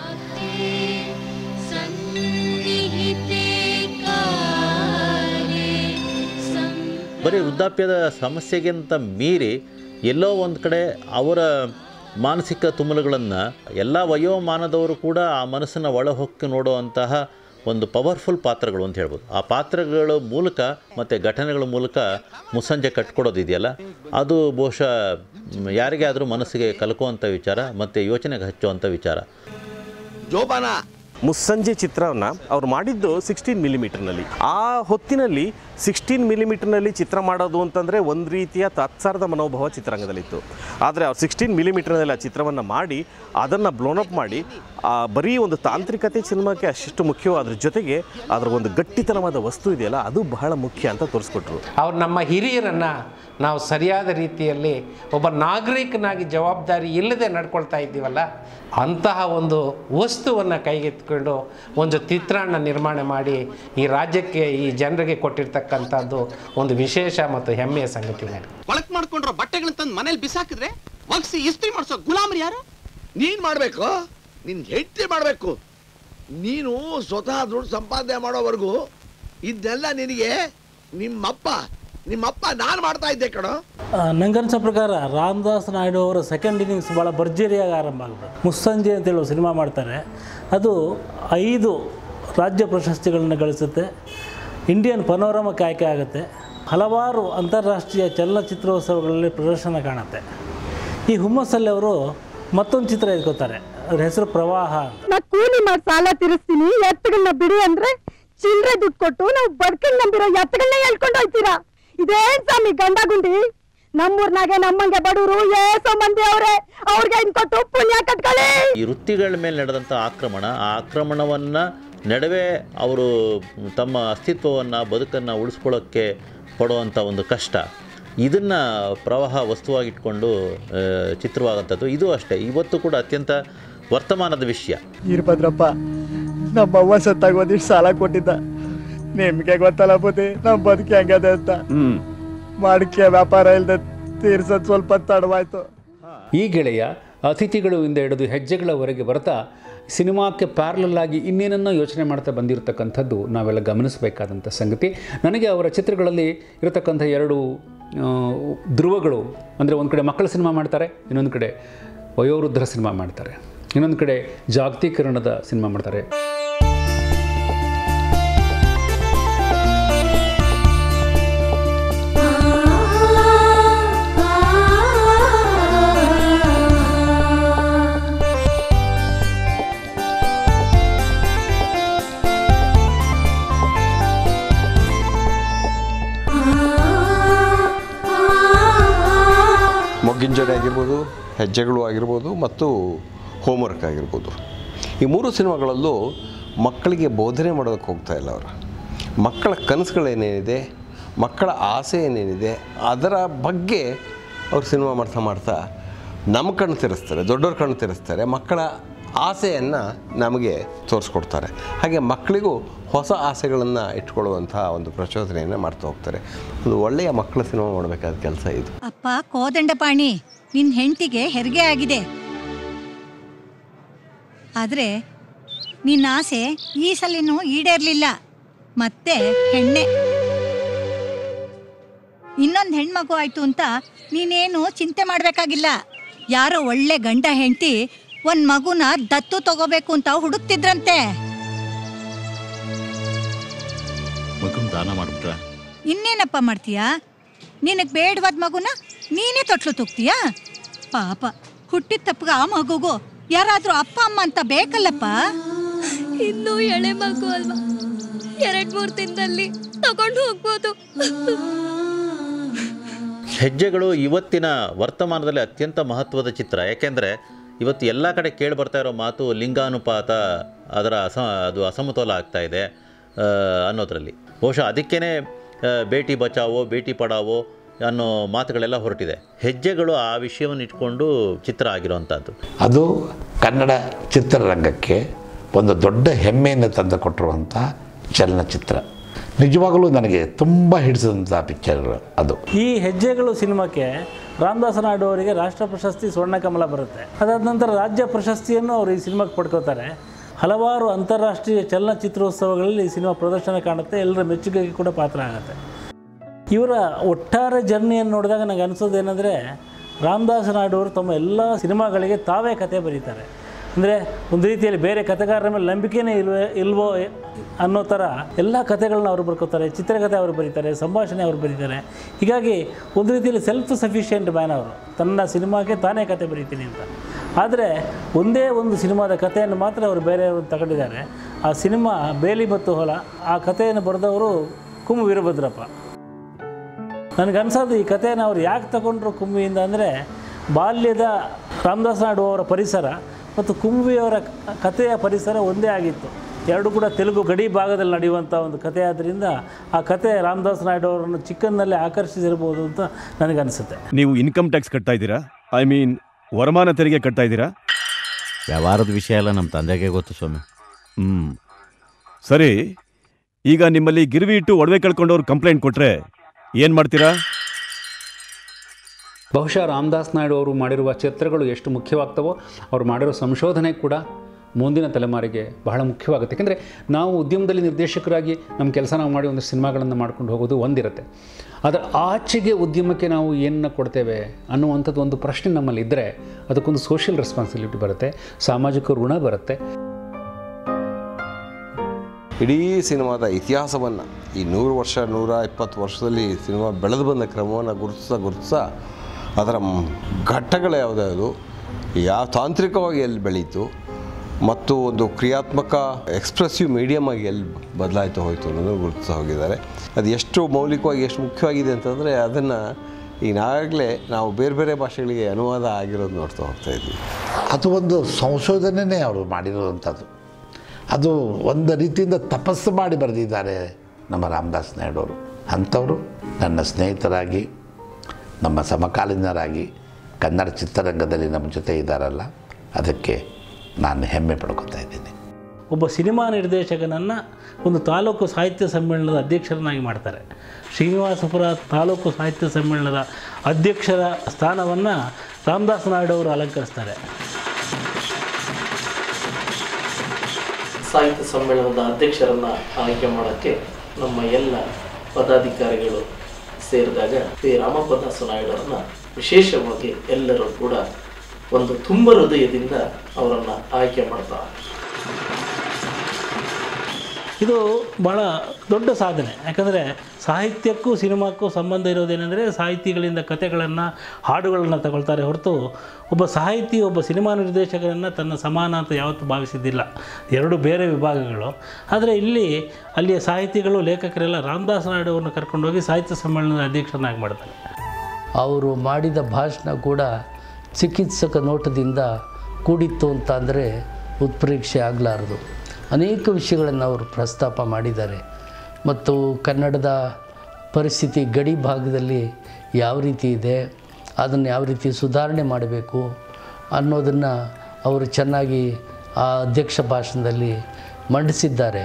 ಬರೀ ವೃದ್ಧಾಪ್ಯದ ಸಮಸ್ಯೆಗಿಂತ ಮೀರಿ ಎಲ್ಲೋ ಒಂದು ಕಡೆ ಅವರ ಮಾನಸಿಕ ತುಮಲುಗಳನ್ನು ಎಲ್ಲ ವಯೋಮಾನದವರು ಕೂಡ ಆ ಮನಸ್ಸನ್ನು ಒಳಹೊಕ್ಕಿ ನೋಡುವಂತಹ ಒಂದು ಪವರ್ಫುಲ್ ಪಾತ್ರಗಳು ಅಂತ ಹೇಳ್ಬೋದು ಆ ಪಾತ್ರಗಳ ಮೂಲಕ ಮತ್ತು ಘಟನೆಗಳ ಮೂಲಕ ಮುಸ್ಸಂಜೆ ಕಟ್ಕೊಡೋದಿದೆಯಲ್ಲ ಅದು ಬಹುಶಃ ಮ್, ಯಾರಿಗೇ ಆದರೂ ಮನಸ್ಸಿಗೆ ಕಲ್ಕುವಂಥ ವಿಚಾರ ಮತ್ತು ಯೋಚನೆಗೆ ಹಚ್ಚುವಂಥ ವಿಚಾರ ಜೋಪಾನ ಮುಸ್ಸಂಜೆ ಚಿತ್ರವನ್ನು ಅವ್ರು ಮಾಡಿದ್ದು ಸಿಕ್ಸ್ಟೀನ್ ಮಿಲಿಮೀಟರ್ನಲ್ಲಿ ಆ ಹೊತ್ತಿನಲ್ಲಿ ಸಿಕ್ಸ್ಟೀನ್ ಮಿಲಿಮೀಟರ್ನಲ್ಲಿ ಚಿತ್ರ ಮಾಡೋದು ಅಂತಂದರೆ ಒಂದು ರೀತಿಯ ತಾತ್ಸಾರದ ಮನೋಭಾವ ಚಿತ್ರರಂಗದಲ್ಲಿತ್ತು ಆದರೆ ಅವ್ರು ಸಿಕ್ಸ್ಟೀನ್ ಮಿಲಿಮೀಟರ್ನಲ್ಲಿ ಆ ಚಿತ್ರವನ್ನು ಮಾಡಿ ಅದನ್ನು ಬ್ಲೋನಪ್ ಮಾಡಿ ಆ ಬರೀ ಒಂದು ತಾಂತ್ರಿಕತೆ ಸಿನಿಮಾಕ್ಕೆ ಅಷ್ಟು ಮುಖ್ಯವೋ ಅದ್ರ ಜೊತೆಗೆ ಅದರ ಒಂದು ಗಟ್ಟಿತನವಾದ ವಸ್ತು ಇದೆಯಲ್ಲ ಅದು ಬಹಳ ಮುಖ್ಯ ಅಂತ ತೋರಿಸ್ಕೊಟ್ರು ಅವ್ರು ನಮ್ಮ ಹಿರಿಯರನ್ನು ನಾವು ಸರಿಯಾದ ರೀತಿಯಲ್ಲಿ ಒಬ್ಬ ನಾಗರಿಕನಾಗಿ ಜವಾಬ್ದಾರಿ ಇಲ್ಲದೆ ನಡ್ಕೊಳ್ತಾ ಇದ್ದೀವಲ್ಲ ಅಂತಹ ಒಂದು ವಸ್ತುವನ್ನು ಕೈಗೆತ್ತಿಕೊಂಡು ಒಂದು ಚಿತ್ರಾನ್ನ ನಿರ್ಮಾಣ ಮಾಡಿ ಈ ರಾಜ್ಯಕ್ಕೆ ಈ ಜನರಿಗೆ ಕೊಟ್ಟಿರ್ತಕ್ಕಂಥದ್ದು ಒಂದು ವಿಶೇಷ ಮತ್ತು ಹೆಮ್ಮೆಯ ಸಂಗತಿ ನನಗೆ ಒಳಕ್ ಮಾಡ್ಕೊಂಡ್ರೋ ಬಟ್ಟೆಗಳನ್ನ ತಂದು ಮನೇಲಿ ಬಿಸಾಕಿದ್ರೆ ಒಗ್ಸಿ ಇಸ್ತ್ರಿ ಮಾಡಿಸೋ ಗುಲಾಮರು ಯಾರು ನೀನ್ ಮಾಡ್ಬೇಕು ನಿನ್ ಹೆಂಡತಿ ಮಾಡ್ಬೇಕು ನೀನು ಸ್ವತಃ ದುಡ್ಡು ಸಂಪಾದನೆ ಮಾಡೋವರೆಗೂ ಇದನ್ನೆಲ್ಲ ನಿನಗೆ ನಿಮ್ಮಪ್ಪ ನಿಮ್ಮಪ್ಪ ನಾನು ಮಾಡ್ತಾ ಇದ್ದೆ ಕಣೋ ಆ, ನಂಗನ್ಸೋ ಪ್ರಕಾರ ರಾಮದಾಸ್ ನಾಯ್ಡು ಅವರ ಸೆಕೆಂಡ್ ಇನ್ನಿಂಗ್ಸ್ ಭಾಳ ಭರ್ಜರಿಯಾಗಿ ಆರಂಭ ಆಗುತ್ತೆ ಮುಸ್ಸಂಜೆ ಅಂತೇಳಿ ಸಿನಿಮಾ ಮಾಡ್ತಾರೆ ಅದು ಐದು ರಾಜ್ಯ ಪ್ರಶಸ್ತಿಗಳನ್ನು ಗಳಿಸುತ್ತೆ ಇಂಡಿಯನ್ ಪನೋರಮಕ್ಕೆ ಆಯ್ಕೆ ಆಗುತ್ತೆ ಹಲವಾರು ಅಂತಾರಾಷ್ಟ್ರೀಯ ಚಲನಚಿತ್ರೋತ್ಸವಗಳಲ್ಲಿ ಪ್ರದರ್ಶನ ಕಾಣುತ್ತೆ ಈ ಹುಮ್ಮಸ್ಸಲ್ಲಿ ಅವರು ಮತ್ತೊಂದು ಚಿತ್ರ ಎತ್ಕೋತಾರೆ ಅದ್ರ ಹೆಸರು ಪ್ರವಾಹ ಅಂತ ನಾ ಕೂಲಿ ಮಾಡಿ ಸಾಲ ತೀರಿಸ್ತೀನಿ ಎತ್ತುಗಳನ್ನ ಬಿಡಿ ಅಂದ್ರೆ ಚಿಲ್ಲರೆ ದುಡ್ಡು ಕೊಟ್ಟು ನಾವು ಬಡ್ಕಂಡ್ ನಂಬಿರೋ ಎತ್ತುಗಳನ್ನ ಹೇಳ್ಕೊಂಡು ಹೋಗ್ತೀರಾ ಇದೇನ್ ಸ್ವಾಮಿ ಗಂಡ ಗುಂಡಿ ನಮ್ಮೂರ್ನಾಗೆ ನಮ್ಮಂಗೆ ಬಡವರು ಏಸೋ ಮಂದಿ ಅವ್ರೆ ಅವ್ರಿಗೆ ಇನ್ ಕೊಟ್ಟು ಪುಣ್ಯ ಕಟ್ಕೊಳ್ಳಿ ಈ ವೃತ್ತಿಗಳ ಮೇಲೆ ನಡೆದಂಥ ಆಕ್ರಮಣ ಆ ಆಕ್ರಮಣವನ್ನು ನಡುವೆ ಅವರು ತಮ್ಮ ಅಸ್ತಿತ್ವವನ್ನು ಬದುಕನ್ನು ಉಳಿಸ್ಕೊಳ್ಳೋಕ್ಕೆ ಪಡುವಂಥ ಒಂದು ಕಷ್ಟ ಇದನ್ನು ಪ್ರವಾಹ ವಸ್ತುವಾಗಿಟ್ಕೊಂಡು ಆ, ಚಿತ್ರವಾದಂಥದ್ದು ಇದು ಅಷ್ಟೇ ಇವತ್ತು ಕೂಡ ಅತ್ಯಂತ ವರ್ತಮಾನದ ವಿಷಯ ವೀರಭದ್ರಪ್ಪ ನಮ್ಮ ಅವ್ವ ಸತ್ತಾಗ ಒಂದಿಷ್ಟು ಸಾಲ ಕೊಟ್ಟಿದ್ದ ನಿಮ್ಗೆ ಗೊತ್ತಲ್ಲ ಬುದ್ಧಿ ನಮ್ಮ ಬದುಕಿ ಹೆಂಗದೆ ಅಂತ ಮಾಡಿಕೆ ವ್ಯಾಪಾರ ಇಲ್ದೆ ತೀರ್ಸೋದ್ ಸ್ವಲ್ಪ ತಡವಾಯ್ತು ಈ ಗೆಳೆಯ ಅತಿಥಿಗಳು ಇಂದ ಹಿಡಿದು ಹೆಜ್ಜೆಗಳವರೆಗೆ ಬರ್ತಾ ಸಿನಿಮಾಕ್ಕೆ ಪ್ಯಾರಲಲ್ ಆಗಿ ಇನ್ನೇನನ್ನೋ ಯೋಚನೆ ಮಾಡ್ತಾ ಬಂದಿರತಕ್ಕಂಥದ್ದು ನಾವೆಲ್ಲ ಗಮನಿಸಬೇಕಾದಂಥ ಸಂಗತಿ ನನಗೆ ಅವರ ಚಿತ್ರಗಳಲ್ಲಿ ಇರತಕ್ಕಂಥ ಎರಡು ಆ, ಧ್ರುವಗಳು ಅಂದರೆ ಒಂದು ಕಡೆ ಮಕ್ಕಳ ಸಿನಿಮಾ ಮಾಡ್ತಾರೆ ಇನ್ನೊಂದು ಕಡೆ ವಯೋವೃದ್ಧರ ಸಿನಿಮಾ ಮಾಡ್ತಾರೆ ಇನ್ನೊಂದು ಕಡೆ ಜಾಗತೀಕರಣದ ಸಿನಿಮಾ ಮಾಡ್ತಾರೆ ಮೊಗ್ಗಿನ ಜಡೆ ಆಗಿರ್ಬೋದು ಹೆಜ್ಜೆಗಳು ಆಗಿರ್ಬೋದು ಮತ್ತು ಹೋಮ್ವರ್ಕ್ ಆಗಿರ್ಬೋದು ಈ ಮೂರು ಸಿನಿಮಾಗಳಲ್ಲೂ ಮಕ್ಕಳಿಗೆ ಬೋಧನೆ ಮಾಡೋದಕ್ಕೆ ಹೋಗ್ತಾ ಇಲ್ಲ ಅವರು ಮಕ್ಕಳ ಕನಸುಗಳೇನೇನಿದೆ ಮಕ್ಕಳ ಆಸೆ ಏನೇನಿದೆ ಅದರ ಬಗ್ಗೆ ಅವ್ರು ಸಿನಿಮಾ ಮಾಡ್ತಾ ಮಾಡ್ತಾ ನಮ್ಮ ಕಣ್ಣು ತೆರೆಸ್ತಾರೆ ದೊಡ್ಡವ್ರ ಕಣ್ಣು ತೆರೆಸ್ತಾರೆ ಮಕ್ಕಳ ಆಸೆಯನ್ನು ನಮಗೆ ತೋರಿಸ್ಕೊಡ್ತಾರೆ ಹಾಗೆ ಮಕ್ಕಳಿಗೂ ಹೊಸ ಆಸೆಗಳನ್ನು ಇಟ್ಕೊಳ್ಳುವಂಥ ಒಂದು ಪ್ರಚೋದನೆಯನ್ನು ಮಾಡ್ತಾ ಹೋಗ್ತಾರೆ ಒಂದು ಒಳ್ಳೆಯ ಮಕ್ಕಳ ಸಿನಿಮಾ ಮಾಡಬೇಕಾದ ಕೆಲಸ ಇದು ಅಪ್ಪ ಕೋದಂಡಪಾಣಿ ನಿನ್ ಹೆಂಡತಿಗೆ ಹೆರಿಗೆ ಆಗಿದೆ ಆದ್ರೆ ನಿನ್ನ ಆಸೆ ಈ ಸಲಿನೂ ಈಡೇರ್ಲಿಲ್ಲ ಮತ್ತೆ ಹೆಣ್ಣೆ ಇನ್ನೊಂದು ಹೆಣ್ಮಗು ಆಯ್ತು ಅಂತ ನೀನೇನು ಚಿಂತೆ ಮಾಡ್ಬೇಕಾಗಿಲ್ಲ ಯಾರೋ ಒಳ್ಳೆ ಗಂಡ ಹೆಂಡತಿ ಒಂದ್ ಮಗುನ ದತ್ತು ತಗೋಬೇಕು ಅಂತ ಹುಡುಕ್ತಿದ್ರಂತೆ ಮಗನ್ ದಾನ ಮಾಡ್ಬಿಟ್ರ ಇನ್ನೇನಪ್ಪ ಮಾಡ್ತೀಯಾ ನಿನಗೆ ಬೇಡವಾದ ಮಗುನ ನೀನೇ ತೊಟ್ಲು ತೂಗ್ತೀಯಾ ಪಾಪ ಹುಟ್ಟಿದ ತಪ್ಪಗ ಆ ಮಗುಗೂ ಯಾರಾದ್ರೂ ಅಪ್ಪ ಅಮ್ಮ ಅಂತ ಬೇಕಲ್ಲಪ್ಪ ಇನ್ನೂ ಎಳೆ ಮಗು ಅಲ್ವಾ ಎರಡ್ ಮೂರ್ ದಿನದಲ್ಲಿ ತಗೊಂಡು ಹೋಗ್ಬೋದು ಹೆಜ್ಜೆಗಳು ಇವತ್ತಿನ ವರ್ತಮಾನದಲ್ಲಿ ಅತ್ಯಂತ ಮಹತ್ವದ ಚಿತ್ರ ಯಾಕೆಂದರೆ ಇವತ್ತು ಎಲ್ಲ ಕಡೆ ಕೇಳಿ ಬರ್ತಾ ಇರೋ ಮಾತು ಲಿಂಗಾನುಪಾತ ಅದರ ಅಸ ಅದು ಅಸಮತೋಲ ಆಗ್ತಾ ಇದೆ ಆ, ಅನ್ನೋದರಲ್ಲಿ ಬಹುಶಃ ಅದಕ್ಕೇ ಬೇಟಿ ಬಚಾವೋ ಬೇಟಿ ಪಡಾವೋ ಅನ್ನೋ ಮಾತುಗಳೆಲ್ಲ ಹೊರಟಿದೆ ಹೆಜ್ಜೆಗಳು ಆ ವಿಷಯವನ್ನು ಇಟ್ಕೊಂಡು ಚಿತ್ರ ಆಗಿರೋವಂಥದ್ದು ಅದು ಕನ್ನಡ ಚಿತ್ರರಂಗಕ್ಕೆ ಒಂದು ದೊಡ್ಡ ಹೆಮ್ಮೆಯನ್ನು ತಂದು ಕೊಟ್ಟಿರುವಂಥ ಚಲನಚಿತ್ರ ನಿಜವಾಗಲೂ ನನಗೆ ತುಂಬ ಹಿಡಿಸಿದಂಥ ಪಿಕ್ಚರ್ ಅದು ಈ ಹೆಜ್ಜೆಗಳು ಸಿನಿಮಾಕ್ಕೆ ರಾಮದಾಸ ನಾಯ್ಡು ಅವರಿಗೆ ರಾಷ್ಟ್ರ ಪ್ರಶಸ್ತಿ ಸ್ವರ್ಣಕಮಲ ಬರುತ್ತೆ ಅದಾದ ನಂತರ ರಾಜ್ಯ ಪ್ರಶಸ್ತಿಯನ್ನು ಅವರು ಈ ಸಿನಿಮಾಕ್ಕೆ ಪಡ್ಕೋತಾರೆ ಹಲವಾರು ಅಂತಾರಾಷ್ಟ್ರೀಯ ಚಲನಚಿತ್ರೋತ್ಸವಗಳಲ್ಲಿ ಈ ಸಿನಿಮಾ ಪ್ರದರ್ಶನ ಕಾಣುತ್ತೆ ಎಲ್ಲರ ಮೆಚ್ಚುಗೆಗೆ ಕೂಡ ಪಾತ್ರ ಆಗುತ್ತೆ ಇವರ ಒಟ್ಟಾರೆ ಜರ್ನಿಯನ್ನು ನೋಡಿದಾಗ ನನಗೆ ಅನಿಸೋದು ಏನಂದರೆ ರಾಮದಾಸ ನಾಯ್ಡು ಅವರು ತಮ್ಮ ಎಲ್ಲ ಸಿನಿಮಾಗಳಿಗೆ ತಾವೇ ಕತೆ ಬರೀತಾರೆ ಅಂದರೆ ಒಂದು ರೀತಿಯಲ್ಲಿ ಬೇರೆ ಕಥೆಗಾರರ ಮೇಲೆ ನಂಬಿಕೆನೇ ಇಲ್ವೇ ಇಲ್ವೋ ಅನ್ನೋ ಥರ ಎಲ್ಲ ಕಥೆಗಳನ್ನ ಅವರು ಬರ್ಕೋತಾರೆ ಚಿತ್ರಕಥೆ ಅವರು ಬರೀತಾರೆ ಸಂಭಾಷಣೆ ಅವರು ಬರೀತಾರೆ ಹೀಗಾಗಿ ಒಂದು ರೀತಿಯಲ್ಲಿ ಸೆಲ್ಫ್ ಸಫಿಷಿಯೆಂಟ್ ಮ್ಯಾನ್ ಅವರು ತನ್ನ ಸಿನಿಮಾಗೆ ತಾನೇ ಕತೆ ಬರೀತೀನಿ ಅಂತ ಆದರೆ ಒಂದೇ ಒಂದು ಸಿನಿಮಾದ ಕಥೆಯನ್ನು ಮಾತ್ರ ಅವರು ಬೇರೆಯವರು ತಗೊಂಡಿದ್ದಾರೆ ಆ ಸಿನಿಮಾ ಬೇಲಿ ಮತ್ತು ಹೊಲ ಆ ಕಥೆಯನ್ನು ಬರೆದವರು ಕುಮು ವೀರಭದ್ರಪ್ಪ ನನಗನ್ಸೋದು ಈ ಕಥೆಯನ್ನು ಅವ್ರು ಯಾಕೆ ತಗೊಂಡ್ರು ಕುಂಬಿಯಿಂದ ಅಂದರೆ ಬಾಲ್ಯದ ರಾಮದಾಸ್ ನಾಯ್ಡು ಅವರ ಪರಿಸರ ಮತ್ತು ಕುಂಬಿಯವರ ಕಥೆಯ ಪರಿಸರ ಒಂದೇ ಆಗಿತ್ತು ಎರಡು ಕೂಡ ತೆಲುಗು ಗಡಿ ಭಾಗದಲ್ಲಿ ನಡೆಯುವಂಥ ಒಂದು ಕಥೆ ಆದ್ದರಿಂದ ಆ ಕಥೆ ರಾಮದಾಸ್ ನಾಯ್ಡು ಅವರನ್ನು ಚಿಕ್ಕಂದಲ್ಲೇ ಆಕರ್ಷಿಸಿರ್ಬೋದು ಅಂತ ನನಗನ್ಸುತ್ತೆ ನೀವು ಇನ್ಕಮ್ ಟ್ಯಾಕ್ಸ್ ಕಟ್ತಾ ಇದ್ದೀರಾ ಐ ಮೀನ್ ವರಮಾನ ತೆರಿಗೆ ಕಟ್ತಾ ಇದ್ದೀರಾ ವ್ಯವಹಾರದ ವಿಷಯ ಎಲ್ಲ ನಮ್ಮ ತಂದೆಗೆ ಗೊತ್ತು ಸ್ವಾಮಿ ಹ್ಮ್ ಸರಿ ಈಗ ನಿಮ್ಮಲ್ಲಿ ಗಿರ್ವಿ ಇಟ್ಟು ಒಡವೆ ಕಳ್ಕೊಂಡವ್ರು ಕಂಪ್ಲೇಂಟ್ ಕೊಟ್ರೆ ಏನ್ ಮಾಡ್ತೀರಾ ಬಹುಶಃ ರಾಮದಾಸ್ ನಾಯ್ಡು ಅವರು ಮಾಡಿರುವ ಚಿತ್ರಗಳು ಎಷ್ಟು ಮುಖ್ಯವಾಗ್ತವೋ ಅವ್ರು ಮಾಡಿರೋ ಸಂಶೋಧನೆ ಕೂಡ ಮುಂದಿನ ತಲೆಮಾರಿಗೆ ಬಹಳ ಮುಖ್ಯವಾಗುತ್ತೆ ಯಾಕೆಂದರೆ ನಾವು ಉದ್ಯಮದಲ್ಲಿ ನಿರ್ದೇಶಕರಾಗಿ ನಮ್ಮ ಕೆಲಸ ನಾವು ಮಾಡಿ ಒಂದು ಸಿನಿಮಾಗಳನ್ನು ಮಾಡ್ಕೊಂಡು ಹೋಗೋದು ಒಂದಿರುತ್ತೆ ಅದರ ಆಚೆಗೆ ಉದ್ಯಮಕ್ಕೆ ನಾವು ಏನನ್ನ ಕೊಡ್ತೇವೆ ಅನ್ನುವಂಥದ್ದು ಒಂದು ಪ್ರಶ್ನೆ ನಮ್ಮಲ್ಲಿ ಇದ್ದರೆ ಅದಕ್ಕೊಂದು ಸೋಷಿಯಲ್ ರೆಸ್ಪಾನ್ಸಿಬಿಲಿಟಿ ಬರುತ್ತೆ ಸಾಮಾಜಿಕ ಋಣ ಬರುತ್ತೆ ಇಡೀ ಸಿನಿಮಾದ ಇತಿಹಾಸವನ್ನು ಈ ನೂರು ವರ್ಷ ನೂರ ಇಪ್ಪತ್ತು ವರ್ಷದಲ್ಲಿ ಸಿನಿಮಾ ಬೆಳೆದು ಬಂದ ಕ್ರಮವನ್ನು ಗುರುತಿಸ್ತಾ ಗುರುತಿಸ್ತಾ ಅದರ ಮ್- ಘಟ್ಟಗಳು ಯಾವುದ್ಯಾವುದು ಯಾವ ತಾಂತ್ರಿಕವಾಗಿ ಎಲ್ಲಿ ಬೆಳೀತು ಮತ್ತು ಒಂದು ಕ್ರಿಯಾತ್ಮಕ ಎಕ್ಸ್ಪ್ರೆಸಿವ್ ಮೀಡಿಯಮ್ ಆಗಿ ಎಲ್ಲಿ ಬದಲಾಯಿತು ಹೋಯಿತು ಅನ್ನೋದನ್ನು ಗುರುತಿಸ್ತಾ ಹೋಗಿದ್ದಾರೆ ಅದು ಎಷ್ಟು ಮೌಲಿಕವಾಗಿ ಎಷ್ಟು ಮುಖ್ಯವಾಗಿದೆ ಅಂತಂದರೆ ಅದನ್ನು ಈಗಾಗಲೇ ನಾವು ಬೇರೆ ಬೇರೆ ಭಾಷೆಗಳಿಗೆ ಅನುವಾದ ಆಗಿರೋದು ನೋಡ್ತಾ ಹೋಗ್ತಾ ಇದ್ವಿ ಅದು ಒಂದು ಸಂಶೋಧನೆಯೇ ಅವರು ಮಾಡಿರುವಂಥದ್ದು ಅದು ಒಂದು ರೀತಿಯಿಂದ ತಪಸ್ಸು ಮಾಡಿ ಬರೆದಿದ್ದಾರೆ ನಮ್ಮ ರಾಮದಾಸ್ ನಾಯ್ಡು ಅವರು ಅಂಥವರು ನನ್ನ ಸ್ನೇಹಿತರಾಗಿ ನಮ್ಮ ಸಮಕಾಲೀನರಾಗಿ ಕನ್ನಡ ಚಿತ್ರರಂಗದಲ್ಲಿ ನಮ್ಮ ಜೊತೆ ಇದ್ದಾರಲ್ಲ ಅದಕ್ಕೆ ನಾನು ಹೆಮ್ಮೆ ಪಡ್ಕೊತಾ ಇದ್ದೀನಿ ಒಬ್ಬ ಸಿನಿಮಾ ನಿರ್ದೇಶಕನನ್ನು ಒಂದು ತಾಲೂಕು ಸಾಹಿತ್ಯ ಸಮ್ಮೇಳನದ ಅಧ್ಯಕ್ಷರನ್ನಾಗಿ ಮಾಡ್ತಾರೆ ಶ್ರೀನಿವಾಸಪುರ ತಾಲೂಕು ಸಾಹಿತ್ಯ ಸಮ್ಮೇಳನದ ಅಧ್ಯಕ್ಷರ ಸ್ಥಾನವನ್ನು ರಾಮದಾಸ್ ನಾಯ್ಡು ಅವರು ಅಲಂಕರಿಸ್ತಾರೆ ಸಾಹಿತ್ಯ ಸಮ್ಮೇಳನದ ಅಧ್ಯಕ್ಷರನ್ನ ಆಯ್ಕೆ ಮಾಡೋಕ್ಕೆ ನಮ್ಮ ಎಲ್ಲ ಪದಾಧಿಕಾರಿಗಳು ಸೇರಿದಾಗ ಶ್ರೀ ರಾಮಪದಾಸ ನಾಯ್ಡರನ್ನ ವಿಶೇಷವಾಗಿ ಎಲ್ಲರೂ ಕೂಡ ಒಂದು ತುಂಬ ಹೃದಯದಿಂದ ಅವರನ್ನು ಆಯ್ಕೆ ಮಾಡ್ತಾರೆ ಇದು ಭಾಳ ದೊಡ್ಡ ಸಾಧನೆ ಯಾಕಂದರೆ ಸಾಹಿತ್ಯಕ್ಕೂ ಸಿನಿಮಾಕ್ಕೂ ಸಂಬಂಧ ಇರೋದೇನೆಂದರೆ ಸಾಹಿತಿಗಳಿಂದ ಕಥೆಗಳನ್ನು ಹಾಡುಗಳನ್ನು ತಗೊಳ್ತಾರೆ ಹೊರತು ಒಬ್ಬ ಸಾಹಿತಿ ಒಬ್ಬ ಸಿನಿಮಾ ನಿರ್ದೇಶಕರನ್ನು ತನ್ನ ಸಮಾನ ಅಂತ ಯಾವತ್ತೂ ಭಾವಿಸಿದ್ದಿಲ್ಲ ಎರಡು ಬೇರೆ ವಿಭಾಗಗಳು ಆದರೆ ಇಲ್ಲಿ ಅಲ್ಲಿಯ ಸಾಹಿತಿಗಳು ಲೇಖಕರೆಲ್ಲ ರಾಮದಾಸ್ ನಾಯ್ಡು ಅವ್ರನ್ನ ಕರ್ಕೊಂಡೋಗಿ ಸಾಹಿತ್ಯ ಸಮ್ಮೇಳನದ ಅಧ್ಯಕ್ಷರನ್ನಾಗಿ ಮಾಡ್ತಾರೆ ಅವರು ಮಾಡಿದ ಭಾಷಣ ಕೂಡ ಚಿಕಿತ್ಸಕ ನೋಟದಿಂದ ಕೂಡಿತ್ತು ಅಂತ ಅಂದರೆ ಉತ್ಪ್ರೇಕ್ಷೆ ಆಗಲಾರದು ಅನೇಕ ವಿಷಯಗಳನ್ನು ಅವರು ಪ್ರಸ್ತಾಪ ಮಾಡಿದ್ದಾರೆ ಮತ್ತು ಕನ್ನಡದ ಪರಿಸ್ಥಿತಿ ಗಡಿ ಭಾಗದಲ್ಲಿ ಯಾವ ರೀತಿ ಇದೆ ಅದನ್ನು ಯಾವ ರೀತಿ ಸುಧಾರಣೆ ಮಾಡಬೇಕು ಅನ್ನೋದನ್ನು ಅವರು ಚೆನ್ನಾಗಿ ಆ ಅಧ್ಯಕ್ಷ ಭಾಷಣದಲ್ಲಿ ಮಂಡಿಸಿದ್ದಾರೆ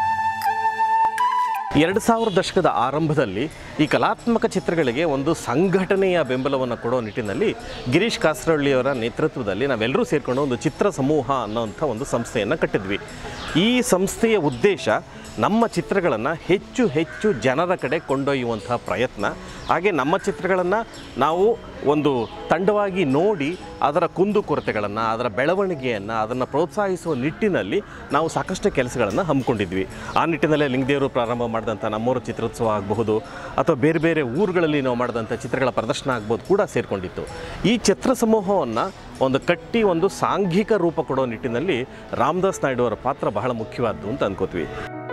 ಎರಡು ಸಾವಿರ ದಶಕದ ಆರಂಭದಲ್ಲಿ ಈ ಕಲಾತ್ಮಕ ಚಿತ್ರಗಳಿಗೆ ಒಂದು ಸಂಘಟನೆಯ ಬೆಂಬಲವನ್ನು ಕೊಡೋ ನಿಟ್ಟಿನಲ್ಲಿ ಗಿರೀಶ್ ಕಾಸರಹಳ್ಳಿಯವರ ನೇತೃತ್ವದಲ್ಲಿ ನಾವೆಲ್ಲರೂ ಸೇರಿಕೊಂಡು ಒಂದು ಚಿತ್ರ ಸಮೂಹ ಅನ್ನೋಂಥ ಒಂದು ಸಂಸ್ಥೆಯನ್ನು ಕಟ್ಟಿದ್ವಿ ಈ ಸಂಸ್ಥೆಯ ಉದ್ದೇಶ ನಮ್ಮ ಚಿತ್ರಗಳನ್ನು ಹೆಚ್ಚು ಹೆಚ್ಚು ಜನರ ಕಡೆ ಕೊಂಡೊಯ್ಯುವಂಥ ಪ್ರಯತ್ನ ಹಾಗೆ ನಮ್ಮ ಚಿತ್ರಗಳನ್ನು ನಾವು ಒಂದು ತಂಡವಾಗಿ ನೋಡಿ ಅದರ ಕುಂದುಕೊರತೆಗಳನ್ನು ಅದರ ಬೆಳವಣಿಗೆಯನ್ನು ಅದನ್ನು ಪ್ರೋತ್ಸಾಹಿಸುವ ನಿಟ್ಟಿನಲ್ಲಿ ನಾವು ಸಾಕಷ್ಟು ಕೆಲಸಗಳನ್ನು ಹಮ್ಮಿಕೊಂಡಿದ್ವಿ ಆ ನಿಟ್ಟಿನಲ್ಲೇ ಲಿಂಗದೇವರು ಪ್ರಾರಂಭ ಮಾಡಿದಂಥ ನಮ್ಮೂರು ಚಿತ್ರೋತ್ಸವ ಆಗಬಹುದು ಅಥವಾ ಬೇರೆ ಬೇರೆ ಊರುಗಳಲ್ಲಿ ನಾವು ಮಾಡಿದಂಥ ಚಿತ್ರಗಳ ಪ್ರದರ್ಶನ ಆಗ್ಬೋದು ಕೂಡ ಸೇರಿಕೊಂಡಿತ್ತು ಈ ಚಿತ್ರ ಸಮೂಹವನ್ನು ಒಂದು ಕಟ್ಟಿ ಒಂದು ಸಾಂಘಿಕ ರೂಪ ಕೊಡೋ ನಿಟ್ಟಿನಲ್ಲಿ ರಾಮದಾಸ್ ನಾಯ್ಡು ಅವರ ಪಾತ್ರ ಬಹಳ ಮುಖ್ಯವಾದ್ದು ಅಂತ ಅನ್ಕೋತೀವಿ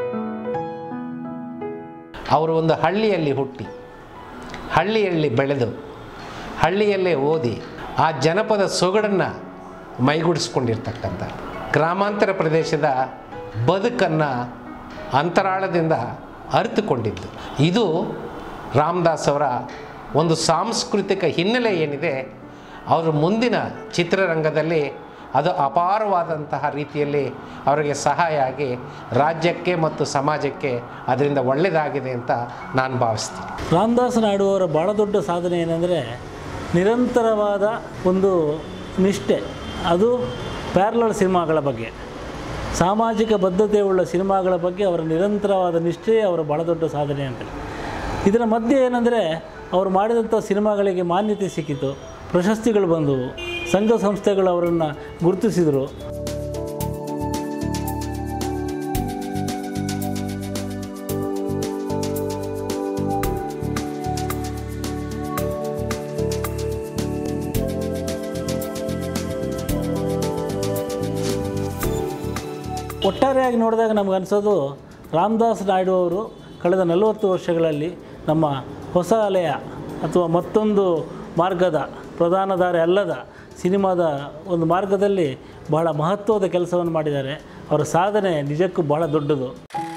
ಅವರು ಒಂದು ಹಳ್ಳಿಯಲ್ಲಿ ಹುಟ್ಟಿ ಹಳ್ಳಿಯಲ್ಲಿ ಬೆಳೆದು ಹಳ್ಳಿಯಲ್ಲೇ ಓದಿ ಆ ಜನಪದ ಸೊಗಡನ್ನು ಮೈಗೂಡಿಸ್ಕೊಂಡಿರ್ತಕ್ಕಂಥ ಗ್ರಾಮಾಂತರ ಪ್ರದೇಶದ ಬದುಕನ್ನು ಅಂತರಾಳದಿಂದ ಅರಿತುಕೊಂಡಿದ್ದು ಇದು ರಾಮದಾಸ್ ಅವರ ಒಂದು ಸಾಂಸ್ಕೃತಿಕ ಹಿನ್ನೆಲೆ ಏನಿದೆ ಅವರು ಮುಂದಿನ ಚಿತ್ರರಂಗದಲ್ಲಿ ಅದು ಅಪಾರವಾದಂತಹ ರೀತಿಯಲ್ಲಿ ಅವರಿಗೆ ಸಹಾಯ ಆಗಿ ರಾಜ್ಯಕ್ಕೆ ಮತ್ತು ಸಮಾಜಕ್ಕೆ ಅದರಿಂದ ಒಳ್ಳೆಯದಾಗಿದೆ ಅಂತ ನಾನು ಭಾವಿಸ್ತೀನಿ ರಾಮದಾಸ್ ನಾಯ್ಡು ಅವರ ಭಾಳ ದೊಡ್ಡ ಸಾಧನೆ ಏನಂದರೆ ನಿರಂತರವಾದ ಒಂದು ನಿಷ್ಠೆ ಅದು ಪ್ಯಾರಲಲ್ ಸಿನಿಮಾಗಳ ಬಗ್ಗೆ ಸಾಮಾಜಿಕ ಬದ್ಧತೆ ಉಳ್ಳ ಸಿನಿಮಾಗಳ ಬಗ್ಗೆ ಅವರ ನಿರಂತರವಾದ ನಿಷ್ಠೆ ಅವರ ಭಾಳ ದೊಡ್ಡ ಸಾಧನೆ ಅಂತ ಇದರ ಮಧ್ಯೆ ಏನಂದರೆ ಅವರು ಮಾಡಿದಂಥ ಸಿನಿಮಾಗಳಿಗೆ ಮಾನ್ಯತೆ ಸಿಕ್ಕಿತು ಪ್ರಶಸ್ತಿಗಳು ಬಂದವು ಸಂಘ ಸಂಸ್ಥೆಗಳು ಅವರನ್ನು ಗುರುತಿಸಿದರು ಒಟ್ಟಾರೆಯಾಗಿ ನೋಡಿದಾಗ ನಮ್ಗೆ ಅನಿಸೋದು ರಾಮದಾಸ್ ನಾಯ್ಡು ಅವರು ಕಳೆದ ನಲವತ್ತು ವರ್ಷಗಳಲ್ಲಿ ನಮ್ಮ ಹೊಸ ಅಲೆಯ ಅಥವಾ ಮತ್ತೊಂದು ಮಾರ್ಗದ ಪ್ರಧಾನ ದಾರಿ ಅಲ್ಲದ ಸಿನಿಮಾದ ಒಂದು ಮಾರ್ಗದಲ್ಲಿ ಬಹಳ ಮಹತ್ವದ ಕೆಲಸವನ್ನು ಮಾಡಿದ್ದಾರೆ ಅವರ ಸಾಧನೆ ನಿಜಕ್ಕೂ ಬಹಳ ದೊಡ್ಡದು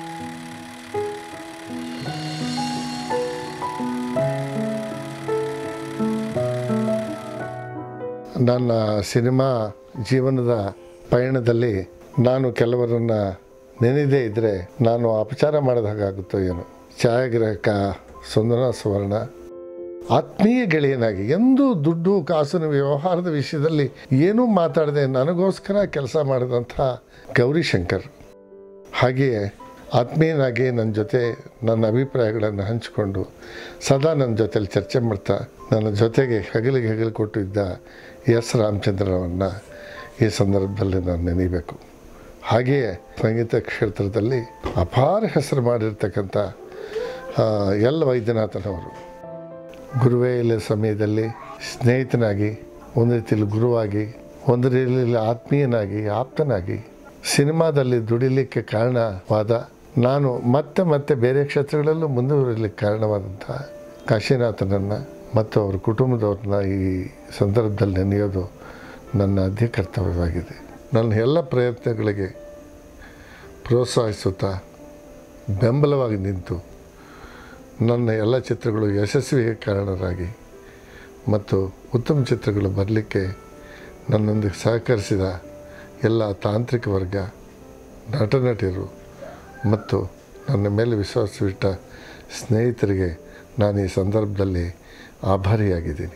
ನನ್ನ ಸಿನಿಮಾ ಜೀವನದ ಪಯಣದಲ್ಲಿ ನಾನು ಕೆಲವರನ್ನು ನೆನೆದೇ ಇದ್ದರೆ ನಾನು ಅಪಚಾರ ಮಾಡಿದ ಹಾಗಾಗುತ್ತೋ ಏನೋ ಛಾಯಾಗ್ರಾಹಕ ಸುಂದರ ಸುವರ್ಣ ಆತ್ಮೀಯ ಗೆಳೆಯನಾಗಿ ಎಂದೂ ದುಡ್ಡು ಕಾಸಿನ ವ್ಯವಹಾರದ ವಿಷಯದಲ್ಲಿ ಏನೂ ಮಾತಾಡದೆ ನನಗೋಸ್ಕರ ಕೆಲಸ ಮಾಡಿದಂಥ ಗೌರಿಶಂಕರ್ ಹಾಗೆಯೇ ಆತ್ಮೀಯನಾಗಿ ನನ್ನ ಜೊತೆ ನನ್ನ ಅಭಿಪ್ರಾಯಗಳನ್ನು ಹಂಚಿಕೊಂಡು ಸದಾ ನನ್ನ ಜೊತೆಲಿ ಚರ್ಚೆ ಮಾಡ್ತಾ ನನ್ನ ಜೊತೆಗೆ ಹಗಲಿಗೆ ಹಗಲು ಕೊಟ್ಟಿದ್ದ ಎಸ್ ರಾಮಚಂದ್ರನನ್ನು ಈ ಸಂದರ್ಭದಲ್ಲಿ ನಾನು ನೆನೀಬೇಕು ಹಾಗೆಯೇ ಸಂಗೀತ ಕ್ಷೇತ್ರದಲ್ಲಿ ಅಪಾರ ಹೆಸರು ಮಾಡಿರ್ತಕ್ಕಂಥ ಆ, ಎಲ್ ವೈದ್ಯನಾಥನವರು ಗುರುವೇ ಇಲ್ಲ ಸಮಯದಲ್ಲಿ ಸ್ನೇಹಿತನಾಗಿ ಒಂದು ರೀತಿಯಲ್ಲಿ ಗುರುವಾಗಿ ಒಂದು ರೀತಿಯಲ್ಲಿ ಆತ್ಮೀಯನಾಗಿ ಆಪ್ತನಾಗಿ ಸಿನಿಮಾದಲ್ಲಿ ದುಡಿಲಿಕ್ಕೆ ಕಾರಣವಾದ ನಾನು ಮತ್ತೆ ಮತ್ತೆ ಬೇರೆ ಕ್ಷೇತ್ರಗಳಲ್ಲೂ ಮುಂದುವರಿಲಿಕ್ಕೆ ಕಾರಣವಾದಂಥ ಕಾಶಿನಾಥನನ್ನು ಮತ್ತು ಅವರ ಕುಟುಂಬದವ್ರನ್ನ ಈ ಸಂದರ್ಭದಲ್ಲಿ ನೆನೆಯೋದು ನನ್ನ ಅಧ್ಯ ಕರ್ತವ್ಯವಾಗಿದೆ ನನ್ನ ಎಲ್ಲ ಪ್ರಯತ್ನಗಳಿಗೆ ಪ್ರೋತ್ಸಾಹಿಸುತ್ತಾ ಬೆಂಬಲವಾಗಿ ನಿಂತು ನನ್ನ ಎಲ್ಲ ಚಿತ್ರಗಳು ಯಶಸ್ವಿಗೆ ಕಾರಣರಾಗಿ ಮತ್ತು ಉತ್ತಮ ಚಿತ್ರಗಳು ಬರಲಿಕ್ಕೆ ನನ್ನೊಂದಿಗೆ ಸಹಕರಿಸಿದ ಎಲ್ಲ ತಾಂತ್ರಿಕ ವರ್ಗ ನಟ ನಟಿಯರು ಮತ್ತು ನನ್ನ ಮೇಲೆ ವಿಶ್ವಾಸವಿಟ್ಟ ಸ್ನೇಹಿತರಿಗೆ ನಾನು ಈ ಸಂದರ್ಭದಲ್ಲಿ ಆಭಾರಿಯಾಗಿದ್ದೀನಿ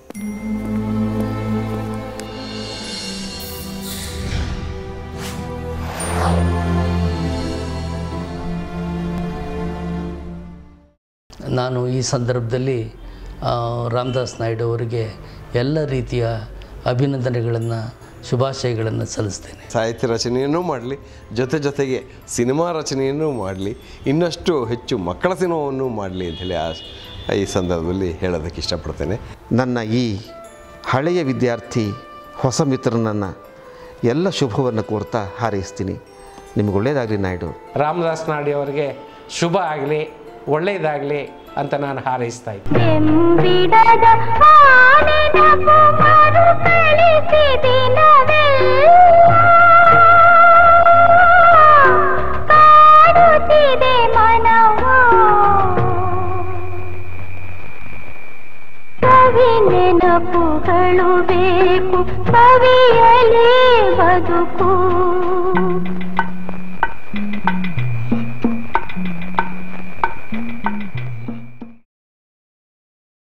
ನಾನು ಈ ಸಂದರ್ಭದಲ್ಲಿ ಆ, ರಾಮದಾಸ್ ನಾಯ್ಡು ಅವರಿಗೆ ಎಲ್ಲ ರೀತಿಯ ಅಭಿನಂದನೆಗಳನ್ನು ಶುಭಾಶಯಗಳನ್ನು ಸಲ್ಲಿಸ್ತೇನೆ ಸಾಹಿತ್ಯ ರಚನೆಯನ್ನು ಮಾಡಲಿ ಜೊತೆ ಜೊತೆಗೆ ಸಿನಿಮಾ ರಚನೆಯನ್ನು ಮಾಡಲಿ ಇನ್ನಷ್ಟು ಹೆಚ್ಚು ಮಕ್ಕಳ ಸಿನಿಮಾವನ್ನು ಮಾಡಲಿ ಅಂಥೇಳಿ ಆ ಈ ಸಂದರ್ಭದಲ್ಲಿ ಹೇಳೋದಕ್ಕೆ ಇಷ್ಟಪಡ್ತೇನೆ ನನ್ನ ಈ ಹಳೆಯ ವಿದ್ಯಾರ್ಥಿ ಹೊಸ ಮಿತ್ರನನ್ನು ಎಲ್ಲ ಶುಭವನ್ನು ಕೋರ್ತಾ ಹಾರೈಸ್ತೀನಿ ನಿಮಗೆ ಒಳ್ಳೆಯದಾಗಲಿ ನಾಯ್ಡು ರಾಮದಾಸ್ ನಾಡಿ ಅವರಿಗೆ ಶುಭ ಆಗಲಿ ಒಳ್ಳೆಯದಾಗಲಿ ಅಂತ ನಾನು ಹಾರೈಸ್ತಾ ಇದ್ದೀನಿ ಬಿಡದ ಆನೆನಗು ಮರುಕಳಿಸಿದಿನವೆಲ್ಲ ಕಾಡುತ್ತಿದೆ ಮನವು ಕವಿ ನೆನಪು ನೆನಪುಗಳು ಬೇಕು ಕವಿಯಲೇ ಬದುಕು